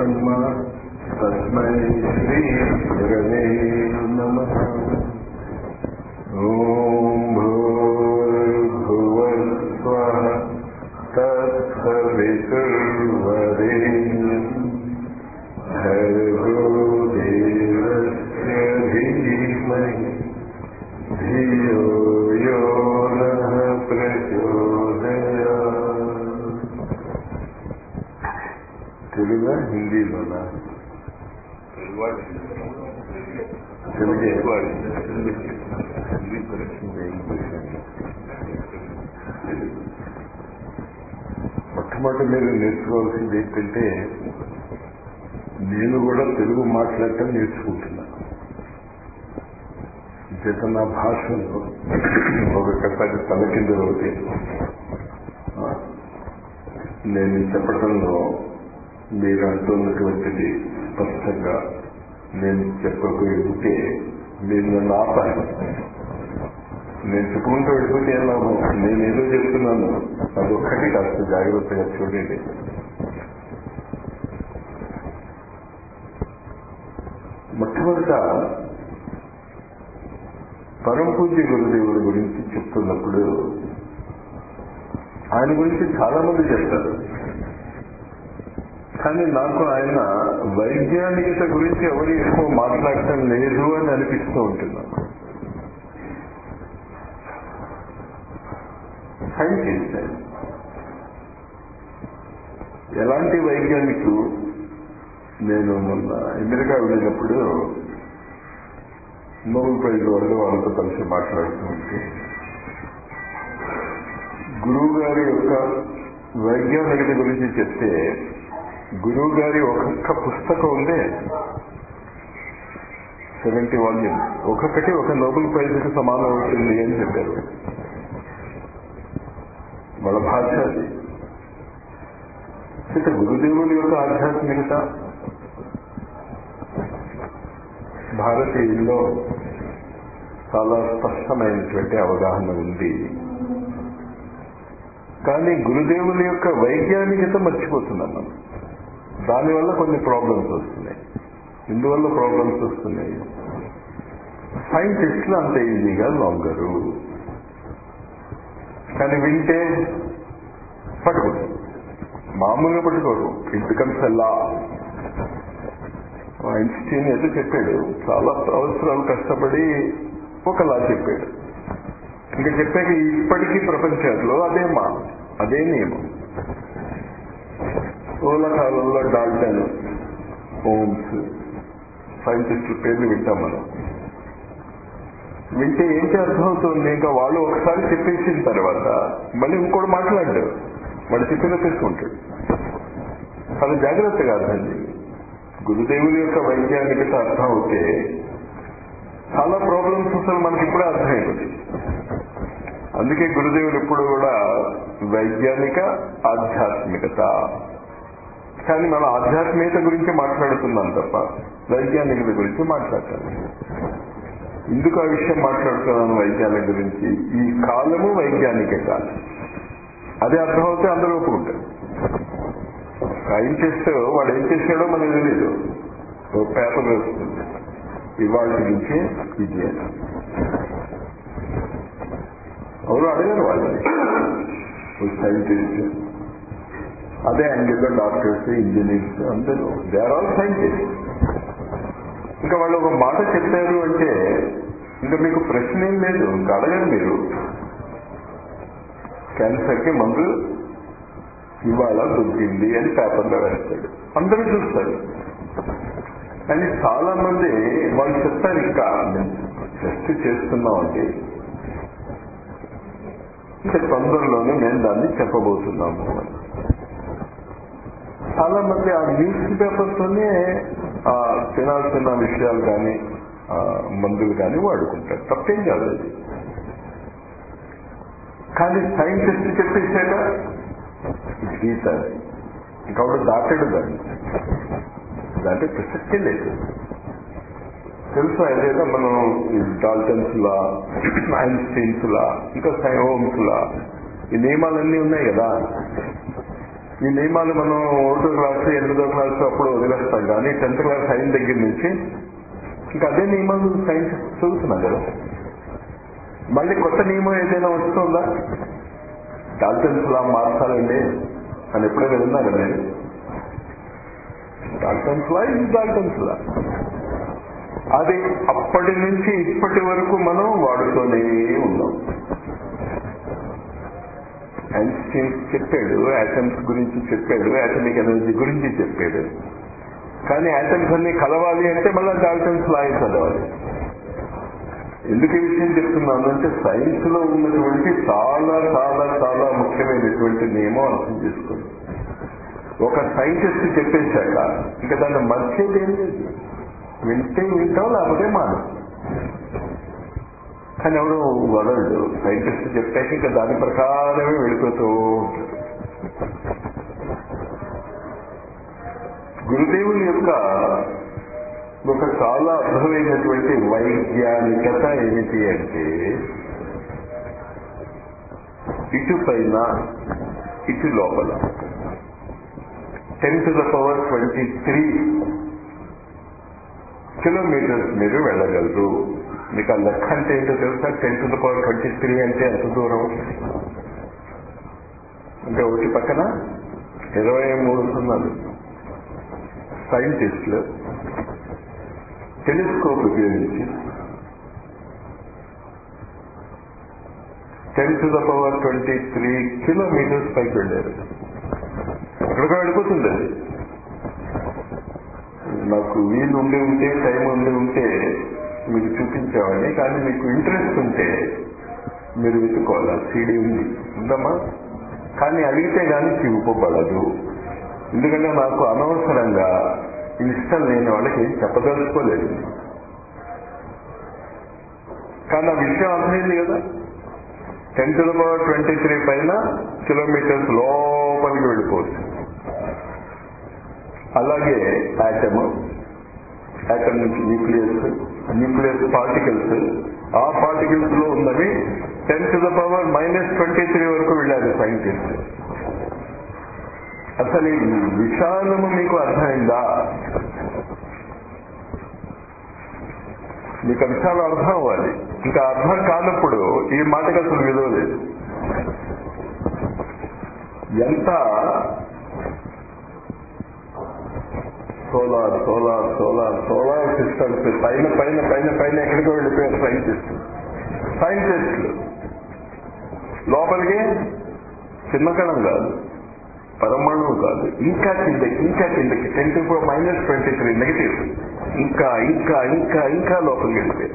బ్రహ్మ తస్మై శ్రీ గురవే నమ ఓం భూర్భువస్వః తత్సవితుర్వరేణ్యం భర్గో దేవస్య ధీమహి ధియో యో నః ప్రచోదయాత్ తెలుగా హిందీలోనా తెలుగే మొట్టమొదటి మీరు నేర్చుకోవాల్సింది ఏంటంటే నేను కూడా తెలుగు మాట్లాడటం నేర్చుకుంటున్నా చేత నా భాషలో ఒకసారి తలకిందులవుతే నేను చెప్పటంలో మీరు అంటున్నటువంటిది స్పష్టంగా నేను చెప్పకపోతే మీరు నన్ను ఆపాలి నేను చెప్పుకుంటూ వెళ్ళిపోతే ఏం లాభం నేను ఏదో చెప్తున్నాను అదొక్కటి కాస్త జాగ్రత్తగా చూడండి మొట్టమొదట పరమ పూజ్య గురుదేవుడి గురించి చెప్తున్నప్పుడు ఆయన గురించి చాలా మంది చెప్తారు కానీ నాకు ఆయన వైజ్ఞానికత గురించి ఎవరు ఎక్కువ మాట్లాడటం లేదు అని అనిపిస్తూ ఉంటున్నాను సైంటిస్ట్ ఆయన ఎలాంటి వైజ్ఞానికులు నేను మొన్న అమెరికా వెళ్ళినప్పుడు నోబెల్ ప్రైజ్ వాళ్ళు వాళ్ళతో కలిసి మాట్లాడుతూ ఉంటే గురువు గారి యొక్క వైజ్ఞానికత గురించి చెప్తే గురువు గారి ఒక్కొక్క పుస్తకం ఉందే సెవెంటీ వాల్యూమ్స్ ఒక్కొక్కటి ఒక నోబెల్ ప్రైజ్కి సమానం అవుతుంది అని చెప్పారు వాళ్ళ భాష అది ఇక గురుదేవుని యొక్క ఆధ్యాత్మికత భారతీయుల్లో చాలా స్పష్టమైనటువంటి అవగాహన ఉంది కానీ గురుదేవుని యొక్క వైజ్ఞానికత మర్చిపోతున్నాం మనం దానివల్ల కొన్ని ప్రాబ్లమ్స్ వస్తున్నాయి ఇందువల్ల ప్రాబ్లమ్స్ వస్తున్నాయి సైంటిస్టులు అంత ఈజీగా లొంగరు కానీ వింటే పట్టుకోరు మామూలుగా పట్టుకోరు ఇట్ బికమ్స్ లా ఐన్స్టీన్ ఏదో చెప్పాడు చాలా అవసరాలు కష్టపడి ఒక లా చెప్పాడు ఇంకా చెప్పాక ఇప్పటికీ ప్రపంచంలో అదే మా అదే నియమం పూల కాలంలో డాల్టన్ హోమ్స్ సైంటిస్టుల పేర్లు వింటాం మనం వింటే ఏంటి అర్థమవుతుంది ఇంకా వాళ్ళు ఒకసారి చెప్పేసిన తర్వాత మళ్ళీ ఇంకోటి మాట్లాడాడు వాడు చెప్పిన తీసుకుంటాడు చాలా జాగ్రత్తగా అర్థం చేయాలి గురుదేవుని యొక్క వైజ్ఞానికత అర్థం అవుతే చాలా ప్రాబ్లమ్స్ అసలు మనకి ఇప్పుడే అర్థమైపోతుంది అందుకే గురుదేవులు ఇప్పుడు కూడా వైజ్ఞానిక ఆధ్యాత్మికత కానీ మనం ఆధ్యాత్మికత గురించి మాట్లాడుతున్నాం తప్ప వైజ్ఞానికత గురించి మాట్లాడతాం ఎందుకు ఆ విషయం మాట్లాడుతున్నాను వైజ్ఞానిక గురించి ఈ కాలము వైజ్ఞానిక కాలం అదే అర్థమవుతే అందరూ ఒప్పుకుంటారు సైంటిస్ట్ వాడు ఏం చేశాడో మనకు తెలియదు ఓ పేపర్ వస్తుంది ఇవాళ నుంచి ఇది అని ఎవరు అడగరు వాళ్ళని ఓ సైంటిస్ట్ అదే యాంగిల్లో డాక్టర్స్ ఇంజనీర్స్ అందరూ దే ఆర్ ఆల్ సైంటిస్ట్ ఇంకా వాళ్ళు ఒక మాట చెప్పారు అంటే ఇంకా మీకు ప్రశ్న ఏం లేదు ఇంకా అడగరు మీరు క్యాన్సర్కి మందు ఇవాళ దొరికింది అని పేపర్లో వేస్తాడు అందరూ చూస్తారు కానీ చాలా మంది వాళ్ళు చెప్తారు ఇంకా టెస్ట్ చేస్తున్నామండి ఇంకా తొందరలోనే మేము దాన్ని చెప్పబోతున్నాము చాలా మంది ఆ న్యూస్ పేపర్తోనే ఆ తినాల్సిన విషయాలు కానీ మందులు కానీ వాడుకుంటారు తప్పేం కాదు అది కానీ సైంటిస్ట్ చెప్పేశాక గీత ఇంకొకటి దాటాడు దాన్ని దాంట్లో ప్రసక్తే లేదు తెలుసు ఏదైనా మనం డాల్టన్స్ లా ఐన్స్టీన్స్ లా ఇంకా హోమ్స్ లా ఈ నియమాలన్నీ ఉన్నాయి కదా ఈ నియమాలు మనం ఒకటో క్లాసు ఎనిమిదో క్లాసు అప్పుడు వదిలేస్తాం కానీ టెన్త్ క్లాస్ అయిన దగ్గర నుంచి ఇంకా అదే నియమాలు సైన్స్ చదువుతున్నాం కదా మళ్ళీ కొత్త నియమం ఏదైనా వస్తుందా డాల్టన్స్ లా మార్చాలండి అని ఎప్పుడైనా విన్నారా మీరు డాల్టన్స్ లా ఇది డాల్టన్స్ లా అది అప్పటి నుంచి ఇప్పటి వరకు మనం వాడుతూనే ఉన్నాం ఐన్స్టీన్ చెప్పాడు యాటమ్స్ గురించి చెప్పాడు యాటమిక్ ఎనర్జీ గురించి చెప్పాడు కానీ యాటమ్స్ అన్ని కలవాలి అంటే మళ్ళీ డాల్టన్స్ లా చదవాలి ఎందుకు ఈ విషయం చెప్తున్నాను అంటే సైన్స్ లో ఉన్నటువంటి చాలా చాలా చాలా ముఖ్యమైనటువంటి నియమం అర్థం చేసుకోండి ఒక సైంటిస్ట్ చెప్పేశాక ఇంకా దాన్ని మర్చేది ఏం లేదు వింటే వింటాం లేకపోతే మాను కానీ ఎవడు వదలడు సైంటిస్ట్ చెప్పాక ఇంకా దాని ప్రకారమే వెళ్ళిపోతూ ఉంటాడు గురుదేవుని యొక్క ఒక చాలా అద్భుతమైనటువంటి వైజ్ఞానికత ఏమిటి అంటే ఇటు పైన ఇటు లోపల ten to the power twenty three kilometres మీరు వెళ్ళగలరు మీకు ఆ లెక్క అంటే ఏంటో తెలుసా ten to the power twenty three అంటే ఎంత దూరం అంటే ఒకటి పక్కన ఇరవై మూడు సున్నాలు సైంటిస్టులు టెలిస్కోప్ ఉపయోగించి ten to the power twenty three kilometres పైకి వెళ్ళారు ఎక్కడికో వెళ్ళిపోతుంది అది నాకు వీలు ఉండి ఉంటే టైం ఉండి ఉంటే మీకు చూపించేవాడిని కానీ మీకు ఇంట్రెస్ట్ ఉంటే మీరు వెతుకోవాలి సీడీ ఉంది ఉందమ్మా కానీ అడిగితే కానీ చూపబడదు ఎందుకంటే నాకు అనవసరంగా ఇష్టం లేని వాళ్ళకి ఏం చెప్పదలుచుకోలేదు కానీ ఆ విషయం అర్థమైంది కదా ten to the power twenty three పైన కిలోమీటర్స్ లోపలికి వెళ్ళిపోవచ్చు అలాగే యాటమ్ యాటమ్ నుంచి న్యూక్లియస్ న్యూక్లియస్ పార్టికల్స్ ఆ పార్టికల్స్ లో ఉన్నవి ten to the power minus twenty three వరకు వెళ్ళారు సైంటిస్ట్ అసలు ఈ విశాలము మీకు అర్థమైందా మీకు విషయాలు అర్థం అవ్వాలి ఇంకా అర్థం కానప్పుడు ఈ మాటకి అసలు విలువ లేదు ఎంత solar solar solar solar systems పైన పైన పైన పైన ఎక్కడికో వెళ్ళిపోయారు సైంటిస్ట్ సైంటిస్టులు లోపలికి చిన్న కణం కాదు పరమాణువు కాదు ఇంకా కిందకి ఇంకా కిందకి ten to four minus twenty three negative ఇంకా ఇంకా ఇంకా ఇంకా లోపలికి వెళ్ళిపోయారు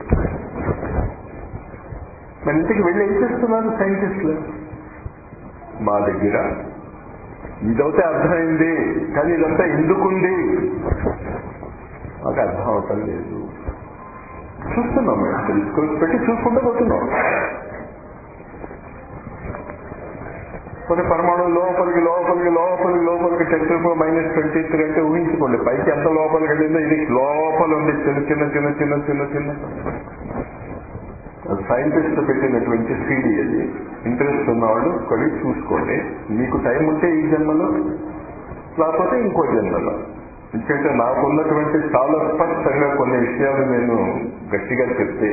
మన ఇంటికి వెళ్ళి ఏం చేస్తున్నారు సైంటిస్టులు మా దగ్గర ఇదైతే అర్థమైంది కానీ ఇదంతా ఎందుకుంది మాకు అర్థం అవటం లేదు చూస్తున్నాం మేము తెలుసుకొని పెట్టి చూసుకుంటూ పోతున్నాం కొన్ని పరమాణువు లోపలికి లోపలికి లోపలికి లోపలికి టెంపరేచర్ మైనస్ ట్వంటీ త్రీ అంటే ఊహించుకోండి పైకి ఎంత లోపలికి వెళ్ళిందో ఇది లోపల ఉంది చిన్న చిన్న చిన్న చిన్న చిన్న చిన్న సైంటిస్ట్ పెట్టినటువంటి సీడీ అది ఇంట్రెస్ట్ ఉన్నవాళ్ళు కొని చూసుకోండి మీకు టైం ఉంటే ఈ జన్మలో లేకపోతే ఇంకో జన్మలో ఎందుకంటే నాకున్నటువంటి చాలా స్పష్టంగా కొన్ని విషయాలు నేను గట్టిగా చెప్తే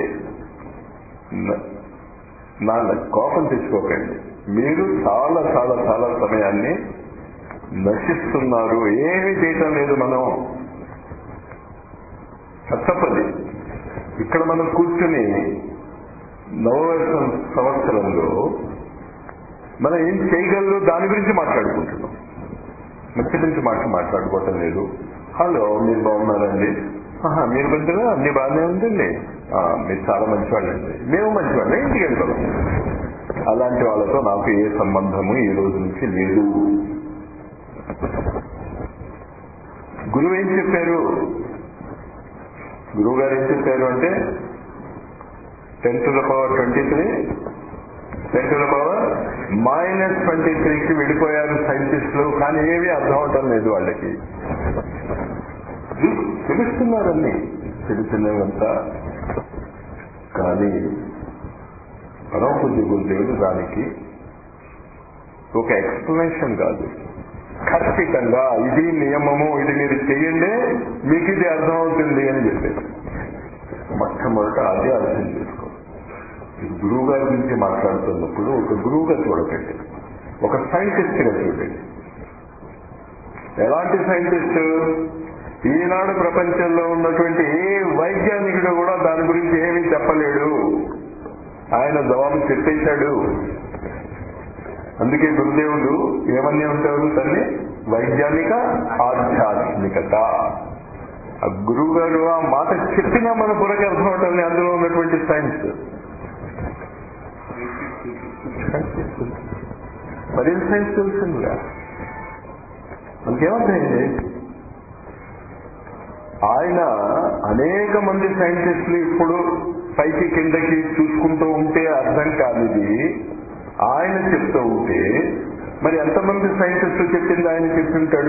నా కోపం తెచ్చుకోకండి మీరు చాలా చాలా చాలా సమయాన్ని నశిస్తున్నారు ఏమీ చేయటం లేదు మనం తప్పది ఇక్కడ మనం కూర్చుని నవవర్షం సంవత్సరంలో మనం ఏం చేయగలరు దాని గురించి మాట్లాడుకుంటున్నాం మంచి మంచి మాట మాట్లాడుకోవటం లేదు హలో మీరు బాగున్నారండి ఆహా, మీరు మంచిగా అన్ని బాగానే ఉందండి ఆ, మీరు చాలా మంచివాళ్ళండి మేము మంచివాళ్ళే ఇంటికి వెళ్తాం అలాంటి వాళ్ళతో నాకు ఏ సంబంధము ఈ రోజు నుంచి లేదు గురువు ఏం చెప్పారు గురువు గారు ఏం చెప్పారు అంటే ten to the power twenty three ten to the power minus twenty త్రీకి వెళ్ళిపోయారు సైంటిస్టులు కానీ ఏమీ అర్థం అవటం లేదు వాళ్ళకి తెలుస్తున్నారన్నీ తెలుస్తున్నవంతా కానీ పరమపూజ్య గురుదేవుడు దానికి ఒక ఎక్స్ప్లెనేషన్ కాదు ఖచ్చితంగా ఇది నియమము ఇది మీరు చెయ్యండి మీకు ఇది అర్థమవుతుంది అని చెప్పారు మొట్టమొదట అదే అర్థం చేసుకో గురువు గారి గురించి మాట్లాడుతున్నప్పుడు ఒక గురువుగా చూడకండి ఒక సైంటిస్ట్ గా చూడండి ఎలాంటి సైంటిస్ట్ ఈనాడు ప్రపంచంలో ఉన్నటువంటి ఏ వైజ్ఞానికుడు కూడా దాని గురించి ఏమీ చెప్పలేడు ఆయన జవాబు చెప్పేశాడు అందుకే గురుదేవుడు ఏమని ఉంటారు తల్లి వైజ్ఞానిక ఆధ్యాత్మికత ఆ గురువు గారు ఆ మాట చెప్పినా మన బుర్రకి అర్థం అవటం అందులో ఉన్నటువంటి సైన్స్ మరేం సైన్స్ తెలిసిందిగా మనకేమర్థమైంది ఆయన అనేక మంది సైంటిస్టులు ఇప్పుడు పైకి కిందకి చూసుకుంటూ ఉంటే అర్థం కానిది ఆయన చెప్తూ ఉంటే మరి ఎంతమంది సైంటిస్టులు చెప్పింది ఆయన చెప్తుంటాడు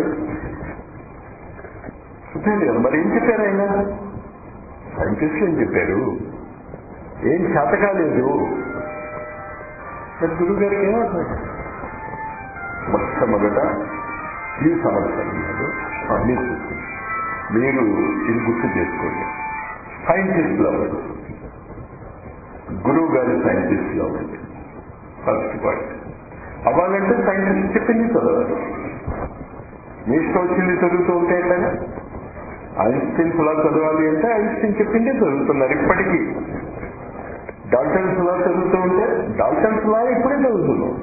చెప్పండి మరి ఏం చెప్పారు ఆయన సైంటిస్టులు ఏం చెప్పారు ఏం చేత కాలేదు మరి గురువు గారికి ఏమర్థం మొట్టమొదట ఈ సంవత్సరంలో అన్ని చూసుకుంటారు మీరు ఇది గుర్తు చేసుకోండి సైంటిస్ట్లో అవ్వండి గురువు గారి సైంటిస్ట్లో అవ్వండి ఫస్ట్ పాయింట్ అవ్వాలంటే సైంటిస్ట్ చెప్పింది చదవాలి మీ ఇష్టం వచ్చింది చదువుతూ ఉంటే ఎట్లా ఐన్స్టీన్స్ లా చదవాలి అంటే ఐన్స్టీన్ చెప్పిందే చదువుతున్నారు ఇప్పటికీ డాల్టన్స్ లా చదువుతూ ఉంటే డాల్టన్స్ లా ఇప్పుడే చదువుతున్నాం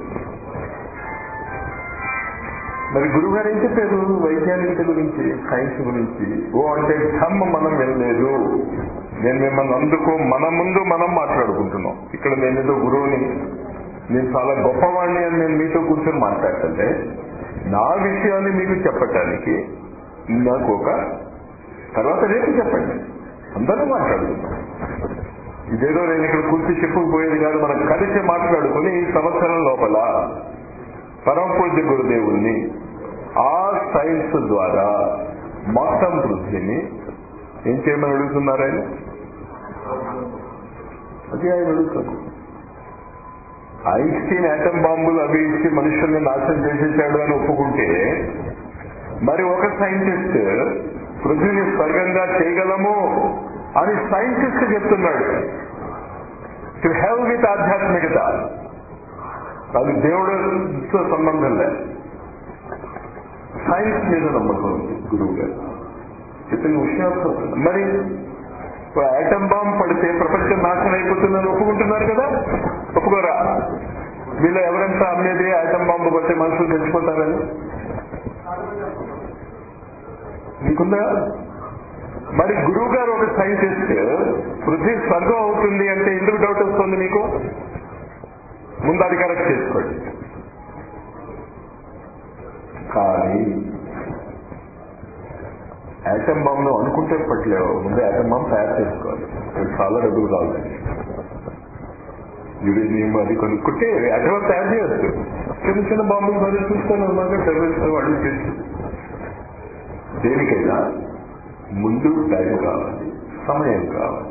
మరి గురువు గారు ఏం చెప్పారు వైజ్ఞానికత గురించి సైన్స్ గురించి ఓ అంటే ధమ్మ మనం వెళ్ళలేదు నేను మిమ్మల్ని అందుకు మన ముందు మనం మాట్లాడుకుంటున్నాం ఇక్కడ నేను ఏదో గురువుని నేను చాలా గొప్పవాణ్ణి అని నేను మీతో కూర్చొని మాట్లాడుతుంటే నా విషయాన్ని మీకు చెప్పటానికి నాకు ఒక తర్వాత రేపు చెప్పండి అందరూ మాట్లాడుకుందాం ఇదేదో నేను ఇక్కడ కూర్చి చెప్పుకుపోయేది కాదు మనం కలిసి మాట్లాడుకుని ఈ సంవత్సరం లోపల పరమ పూజ్య గురుదేవుల్ని ఆ సైన్స్ ద్వారా మొత్తం వృద్ధిని ఏం చేయమని అడుగుతున్నారు ఆయన అది ఆయన అడుగుతారు ఐన్స్టీన్ యాటం బాంబులు అవి ఇచ్చి మనుషుల్ని నాశనం చేసేసాడు అని ఒప్పుకుంటే మరి ఒక సైంటిస్ట్ పృథ్వీని స్వర్గంగా చేయగలము అని సైంటిస్ట్ చెప్తున్నాడు టు హ్యావ్ విత్ ఆధ్యాత్మికత అది దేవుడితో సంబంధం లేదు సైన్స్ మీద నమ్మకం ఉంది గురువు గారు చెప్పిన విషయాలు మరి ఐటమ్ బాంబ్ పడితే ప్రపంచం నాశనం అయిపోతుందని ఒప్పుకుంటున్నారు కదా ఒప్పుకోరా వీళ్ళు ఎవరంతా అమ్మేది ఐటమ్ బాంబు పడితే మనుషులు చచ్చిపోతారని మీకుందా మరి గురువు గారు ఒక సైంటిస్ట్ పృథ్వీ స్వర్గం అవుతుంది అంటే ఎందుకు డౌట్ వస్తుంది మీకు ముందు అది కరెక్ట్ చేసుకోండి కానీ యాటమ్ బాంబ్ నువ్వు అనుకుంటే పట్టలేవు ముందు యాటమ్ బాంబ్ తయారు చేసుకోవాలి అది చాలా డబ్బులు కావాలి యురేనియం అది కొనుక్కుంటే యాటమ్ బాంబ్ తయారు చేయొచ్చు చిన్న చిన్న బాంబులు మరి చూస్తాను అన్నాక టెర్రరిస్ట్ వాళ్ళు చేసి దేనికైనా ముందు టైం కావాలి సమయం కావాలి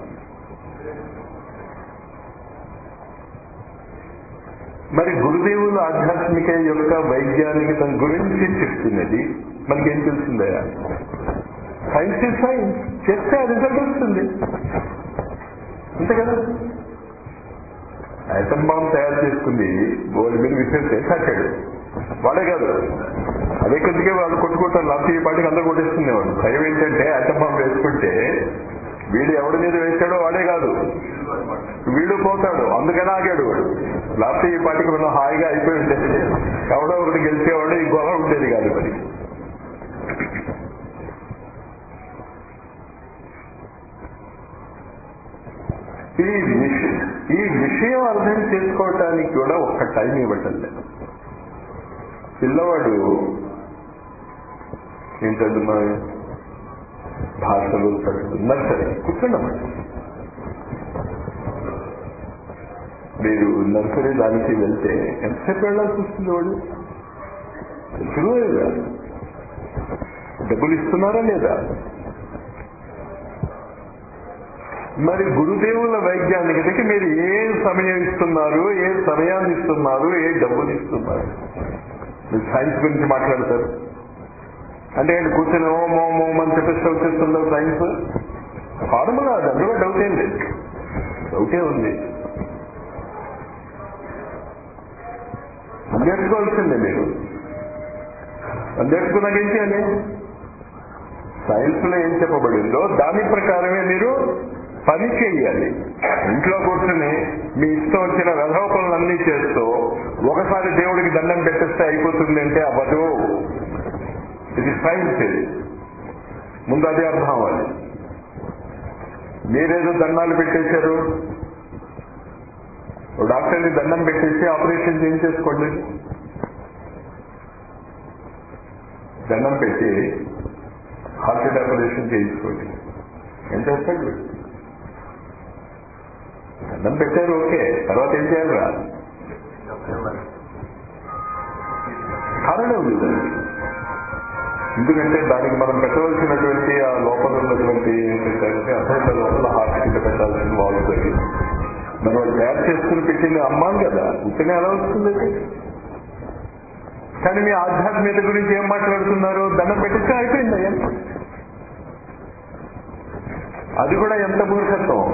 మరి గురుదేవుల ఆధ్యాత్మిక యొక్క వైజ్ఞానికత గురించి చెప్తున్నది మనకేం తెలిసిందయా సైన్స్ ఇస్ సైన్స్ చేస్తే ఆ రిజల్ట్ వస్తుంది అంతే కదా ఐటమ్ బాంబ్ తయారు చేసుకుంది వాళ్ళ మీద విసిరితే చచ్చాడు వాడే కాదు అదే కొద్దిగా వాళ్ళు కొట్టుకుంటారు లాస్ట్ ఈ పాటికి అందరూ కొట్టేసుకునేవాడు భయం ఏంటంటే ఐటమ్ బాంబ్ వేసుకుంటే వీడు ఎవడి మీద వేశాడో వాడే కాదు వీడు పోతాడు అందుకని ఆగాడు వాడు లాస్ట్ ఈ పాటికి మనం హాయిగా అయిపోయి ఉండేది ఎవడో ఒకటి గెలిచేవాడు ఈ గొడవ ఉండేది కాదు మరి ఈ విషయం ఈ విషయం అర్థం చేసుకోవటానికి కూడా ఒక్క టైం ఇవ్వటం లేదు పిల్లవాడు ఏంటంటే మన భాషలు నర్సరీ కూర్చుండమండి మీరు నర్సరీ దానికి వెళ్తే ఎంతసేపు వెళ్ళాల్సి వస్తుంది వాడు తెలుసులో లేదా డబ్బులు ఇస్తున్నారా లేదా మరి గురుదేవుల వైజ్ఞానికతకి మీరు ఏ సమయం ఇస్తున్నారు ఏ సమయాన్ని ఇస్తున్నారు ఏ డబ్బులు ఇస్తున్నారు మీరు సైన్స్ గురించి మాట్లాడతారు అంటే ఏంటి కూర్చొని ఓం ఓం ఓం అని చెప్పేసి వచ్చేస్తుందో సైన్స్ ఫార్ములా అది అందులో డౌట్ ఏం లేదు డౌటే ఉంది నేర్చుకోవాల్సిందే మీరు అది నేర్చుకున్నాక ఏం చేయాలి సైన్స్ లో ఏం చెప్పబడిందో దాని ప్రకారమే మీరు పని చేయాలి ఇంట్లో కూర్చొని మీ ఇష్టం వచ్చిన వెధవ పనులన్నీ చేస్తూ ఒకసారి దేవుడికి దండం పెట్టేస్తే అయిపోతుంది అంటే అవ్వదు ఇది సైన్స్ ఇది ముందు అదే అర్థం అవ్వాలి మీరేదో దండాలు పెట్టేశారు ఓ డాక్టర్ని దండం పెట్టేసి ఆపరేషన్ చేయించేసుకోండి దండం పెట్టి హార్ట్ ఆపరేషన్ చేయించుకోండి ఏం చేస్తాడు వీడు? దండం పెట్టారు ఓకే తర్వాత ఏం చేయాలిరా కారణం ఉంది దానికి ఎందుకంటే దానికి మనం పెట్టవలసినటువంటి ఆ లోపల ఉన్నటువంటి ఏంటంటే అసలు లోపల హార్ట్ కింద పెట్టాల్సిన బాగుంటుంది మనం అది తయారు చేసుకుని పెట్టింది అమ్మాలి కదా ఉత్తనే ఎలా వస్తుంది కానీ మీ ఆధ్యాత్మికత గురించి ఏం మాట్లాడుతున్నారు దండం పెట్టిస్తే అయిపోయింది అయ్యా అది కూడా ఎంత మూర్ఖత్వం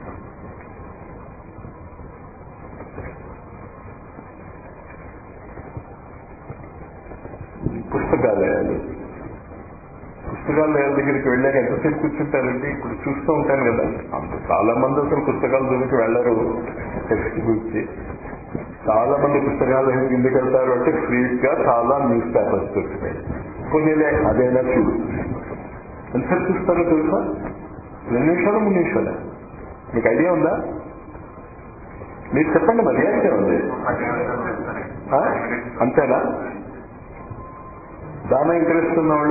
పుస్తకాలయాలు పుస్తకాలయాల దగ్గరికి వెళ్ళాక ఎంతసేపు కూర్చుంటారండి ఇప్పుడు చూస్తూ ఉంటాను కదా అంత చాలా మంది అసలు పుస్తకాల దగ్గరికి వెళ్ళరు టెక్స్ట్ గురించి చాలా మంది పుస్తకాలు ఎందుకు వెళ్తారు అంటే ఫ్రీగా చాలా న్యూస్ పేపర్స్ దొరుకుతాయి పోనీలే అదైనా చూడు ఎంతసేపు చూస్తారో తెలుసా రెండు నిమిషాలు మూడు నిమిషాలు మీకు ఐడియా ఉందా మీరు చెప్పండి మరి ఐడియా ఉంది ఆ? అంతేనా దాన ఇంట్రెస్ట్ ఉన్నవాళ్ళు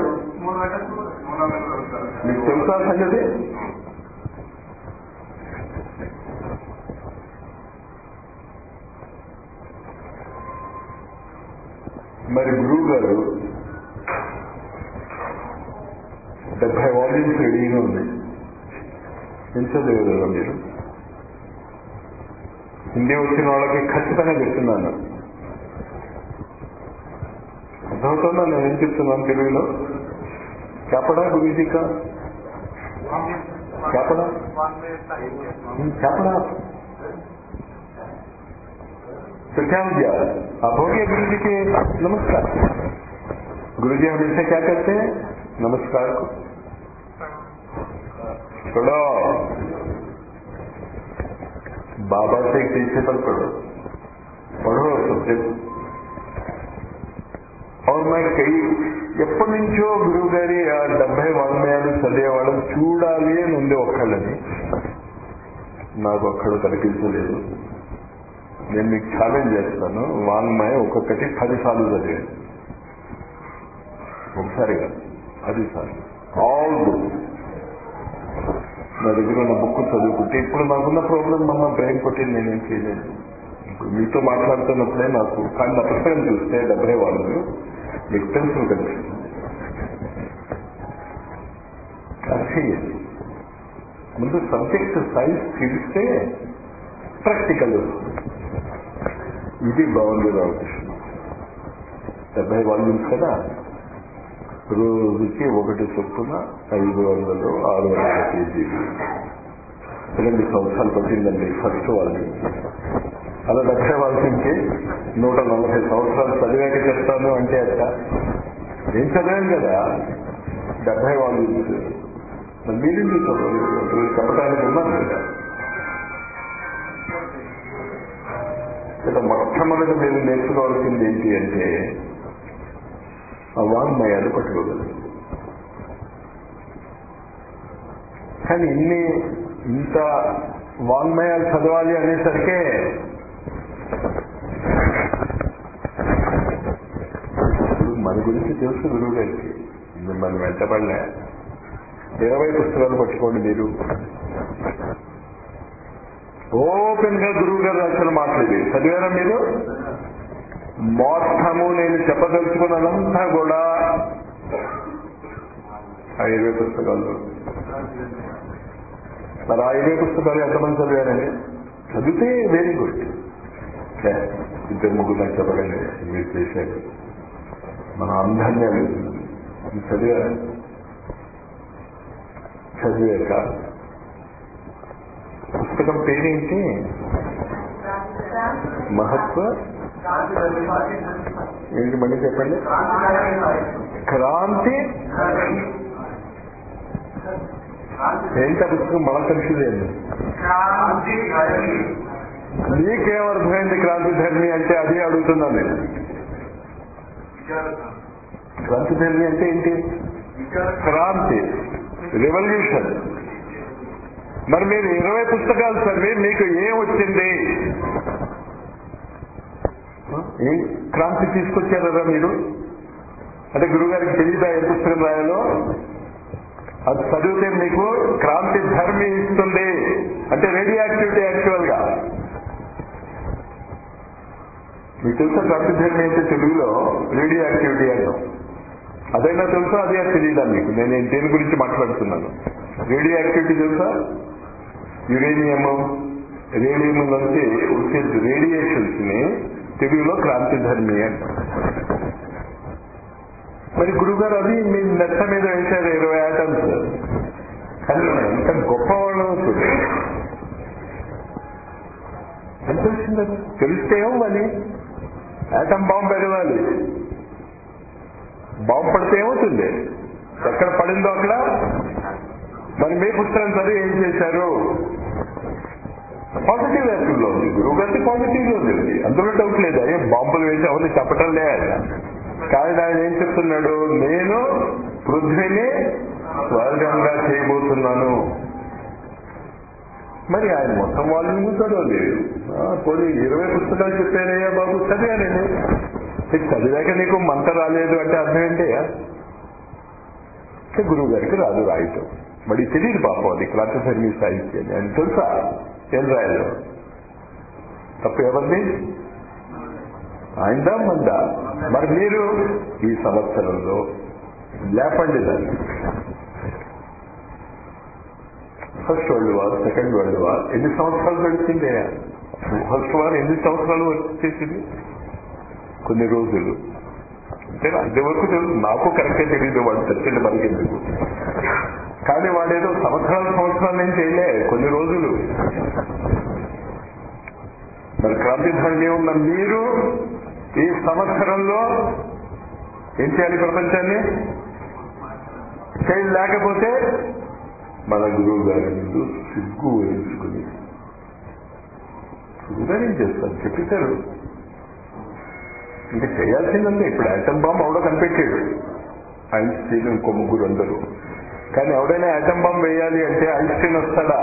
మీకు తెలుసా సంగతి మరి గురువు గారు డెబ్బై వాల్యూమ్స్ రెడీగా ఉంది ఏం చదివారు మీరు హిందీ వచ్చిన వాళ్ళకి ఖచ్చితంగా చెప్తున్నాను అర్థమవుతుందా నేను ఏం చెప్తున్నాను తెలుగులో చెప్పడా గురుజీకా చెప్పడా చెప్పడా तो क्या हो गया आप हो गया गुरु जी के नमस्कार गुरु जी हमेशा क्या करते हैं नमस्कार को छोड़ो बाबा से एक प्रिंसिपल पढ़ो पढ़ो सब्जेक्ट और मैं कई ఎప్పటి నుంచో గురువు గారి ఆ డెబ్బై వాంగ్మయాలు చదివేవాళ్ళని చూడాలి అని ఉంది ఒక్కళ్ళని నాకు ఒక్కడు కనిపించలేదు నేను మీకు ఛాలెంజ్ చేస్తాను వాంగ్మయం ఒక్కొక్కటి పది సార్లు చదివాను ఒకసారిగా అది సార్ ఆల్ బుక్ నా దగ్గర ఉన్న బుక్ చదువుకుంటే ఇప్పుడు నాకున్న ప్రాబ్లం మమ్మ బ్రెయిన్ కొట్టి నేనేం చేయలేను ఇప్పుడు మీతో మాట్లాడుతున్నప్పుడే నాకు కానీ నా పుస్తకం చూస్తే డెబ్బై వాళ్ళు మీకు పెన్సిల్ కనిపిస్తుంది అది చేయండి ముందు సబ్జెక్ట్ సైన్స్ తెలిస్తే ప్రాక్టికల్ వస్తుంది ఇది బాగుంది రామకృష్ణ డెబ్బై వాల్యూమ్స్ కదా రోజుకి ఒకటి చొప్పున ఐదు వందలు ఆరు వందల కేజీలు రెండు సంవత్సరాలు పట్టిందండి ఫస్ట్ వాల్యూమ్ అలా డెబ్బై వాల్యూమ్కి నూట నలభై సంవత్సరాలు చదివాక చెప్తాను అంటే అట్ట నేను చదివాను కదా డెబ్బై వాల్యూమ్స్ మరి మీరేంటి చదవలేదు చెప్పడానికి ఉన్నాను కదా ఇక్కడ మొట్టమొదటి మీరు నేర్చుకోవాల్సింది ఏంటి అంటే ఆ వాంగ్మయాలు పట్టుకోగలరు కానీ ఇన్ని ఇంత వాంగ్మయాలు చదవాలి అనేసరికే ఇప్పుడు మన గురించి తెలుసు గురువు గారికి మిమ్మల్ని వెంటబడలే ఇరవై పుస్తకాలు పట్టుకోండి మీరు ఓపెన్ గా గురువు గారు రాసిన మాటలు ఇవి చదివారా మీరు మొత్తము నేను చెప్పదలుచుకున్నదంతా కూడా ఆ ఇరవై పుస్తకాలు మరి ఆ ఇరవై పుస్తకాలు ఎంతమంది చదివారండి చదివితే వెరీ గుడ్ ఇద్దరు ముగ్గురు నాకు చెప్పకండి మీరు చేశారు మన అంధన్యం వెళ్తుంది ఇది చదివారా చదివాక పుస్తకం పేరేంటి మహత్వ ఏంటి మళ్ళీ చెప్పండి క్రాంతి ఏంటి ఆ పుస్తకం మన కన్ఫ్యూజ్ అయింది నీకేం అర్థమైంది క్రాంతి ధర్మి అంటే అది అడుగుతున్నాను నేను క్రాంతి ధర్మి అంటే ఏంటి క్రాంతి రెవల్యూషన్ మరి మీరు ఇరవై పుస్తకాలు చదివి మీకు ఏం వచ్చింది ఏం క్రాంతి తీసుకొచ్చారా మీరు అంటే గురుగారికి తెలియదా ఏ పుస్తకం రాయాలో అది చదివితే మీకు క్రాంతి ధర్మి ఇస్తుంది అంటే రేడియో యాక్టివిటీ యాక్చువల్ గా మీకు తెలుసా క్రాంతి ధర్మి అంటే తెలుగులో రేడియో యాక్టివిటీ అన్నాం అదైనా తెలుసా అదే తెలియదా మీకు నేను దేని గురించి మాట్లాడుతున్నాను రేడియో యాక్టివిటీ తెలుసా యురేనియం రేడియం నుంచి వచ్చే రేడియేషన్స్ ని తెలుగులో క్రాంతి ధర్మి అంటాం మరి గురుగారు అది మీ నెత్త మీద వేశారు ఇరవై ఐటమ్స్ కానీ మనం ఎంత గొప్పవాళ్ళం అవుతుంది ఎంత వచ్చింది అది? తెలిస్తే ఏమవ్వాలి ఆటం బాంబు పెరగాలి బాంబు పడితే ఏమవుతుంది ఎక్కడ పడిందో అక్కడ మరి మీ పుస్తకం చదివి ఏం చేశారు పాజిటివ్ యాక్టివ్లో ఉంది గురువు గారికి పాజిటివ్ లో ఉంది అందులో డౌట్ లేదు అయ్యే బాంబులు వేసి అవన్నీ చెప్పటం లేదు కానీ ఆయన ఏం చెప్తున్నాడు నేను పృథ్వీని స్వర్గంగా చేయబోతున్నాను మరి ఆయన మొత్తం వాళ్ళు చదవలేదు పోనీ ఇరవై పుస్తకాలు చెప్పారయ్యా బాబు చదివానండి ఇది చదివాక నీకు మంట రాలేదు అంటే అర్థం ఏంటయ్యా గురువు గారికి రాదు రాయటం మరి తెలియదు పాపం అది క్రాంతి సర్వీస్ సాహిత్యం అని తెలుసా ఏం రాయాలో తప్పు ఎవరిది ఆయనదా మందా మరి మీరు ఈ సంవత్సరంలో లేపండి దాన్ని first world war second world war ఎన్ని సంవత్సరాలు గడిచిందే ఫస్ట్ వార్ ఎన్ని సంవత్సరాలు వచ్చేసింది కొన్ని రోజులు అంటే అది వరకు తెలుసు నాకు కరెక్టే తెలియదు వాడు చర్చలు మనకెందుకు కానీ వాడేదో సంవత్సరాలు సంవత్సరాలు ఏం చేయలే కొన్ని రోజులు మరి క్రాంతి ధర్మీ ఉన్న మీరు ఈ సంవత్సరంలో ఏం చేయాలి ప్రపంచాన్ని చేయాలి లేకపోతే మన గురువు గారి ముందు సిగ్గు వహించుకుని గురువుగారు ఏం చేస్తారు చెప్పేశారు ఇంకా చేయాల్సిందంటే ఇప్పుడు యాటం బాంబ్ ఆవిడ కనిపెట్టాడు ఐన్స్టీన్ ఇంకో ముగ్గురు అందరూ కానీ ఎవడైనా యాటం బాంబ్ వేయాలి అంటే ఐన్స్టీన్ వస్తాడా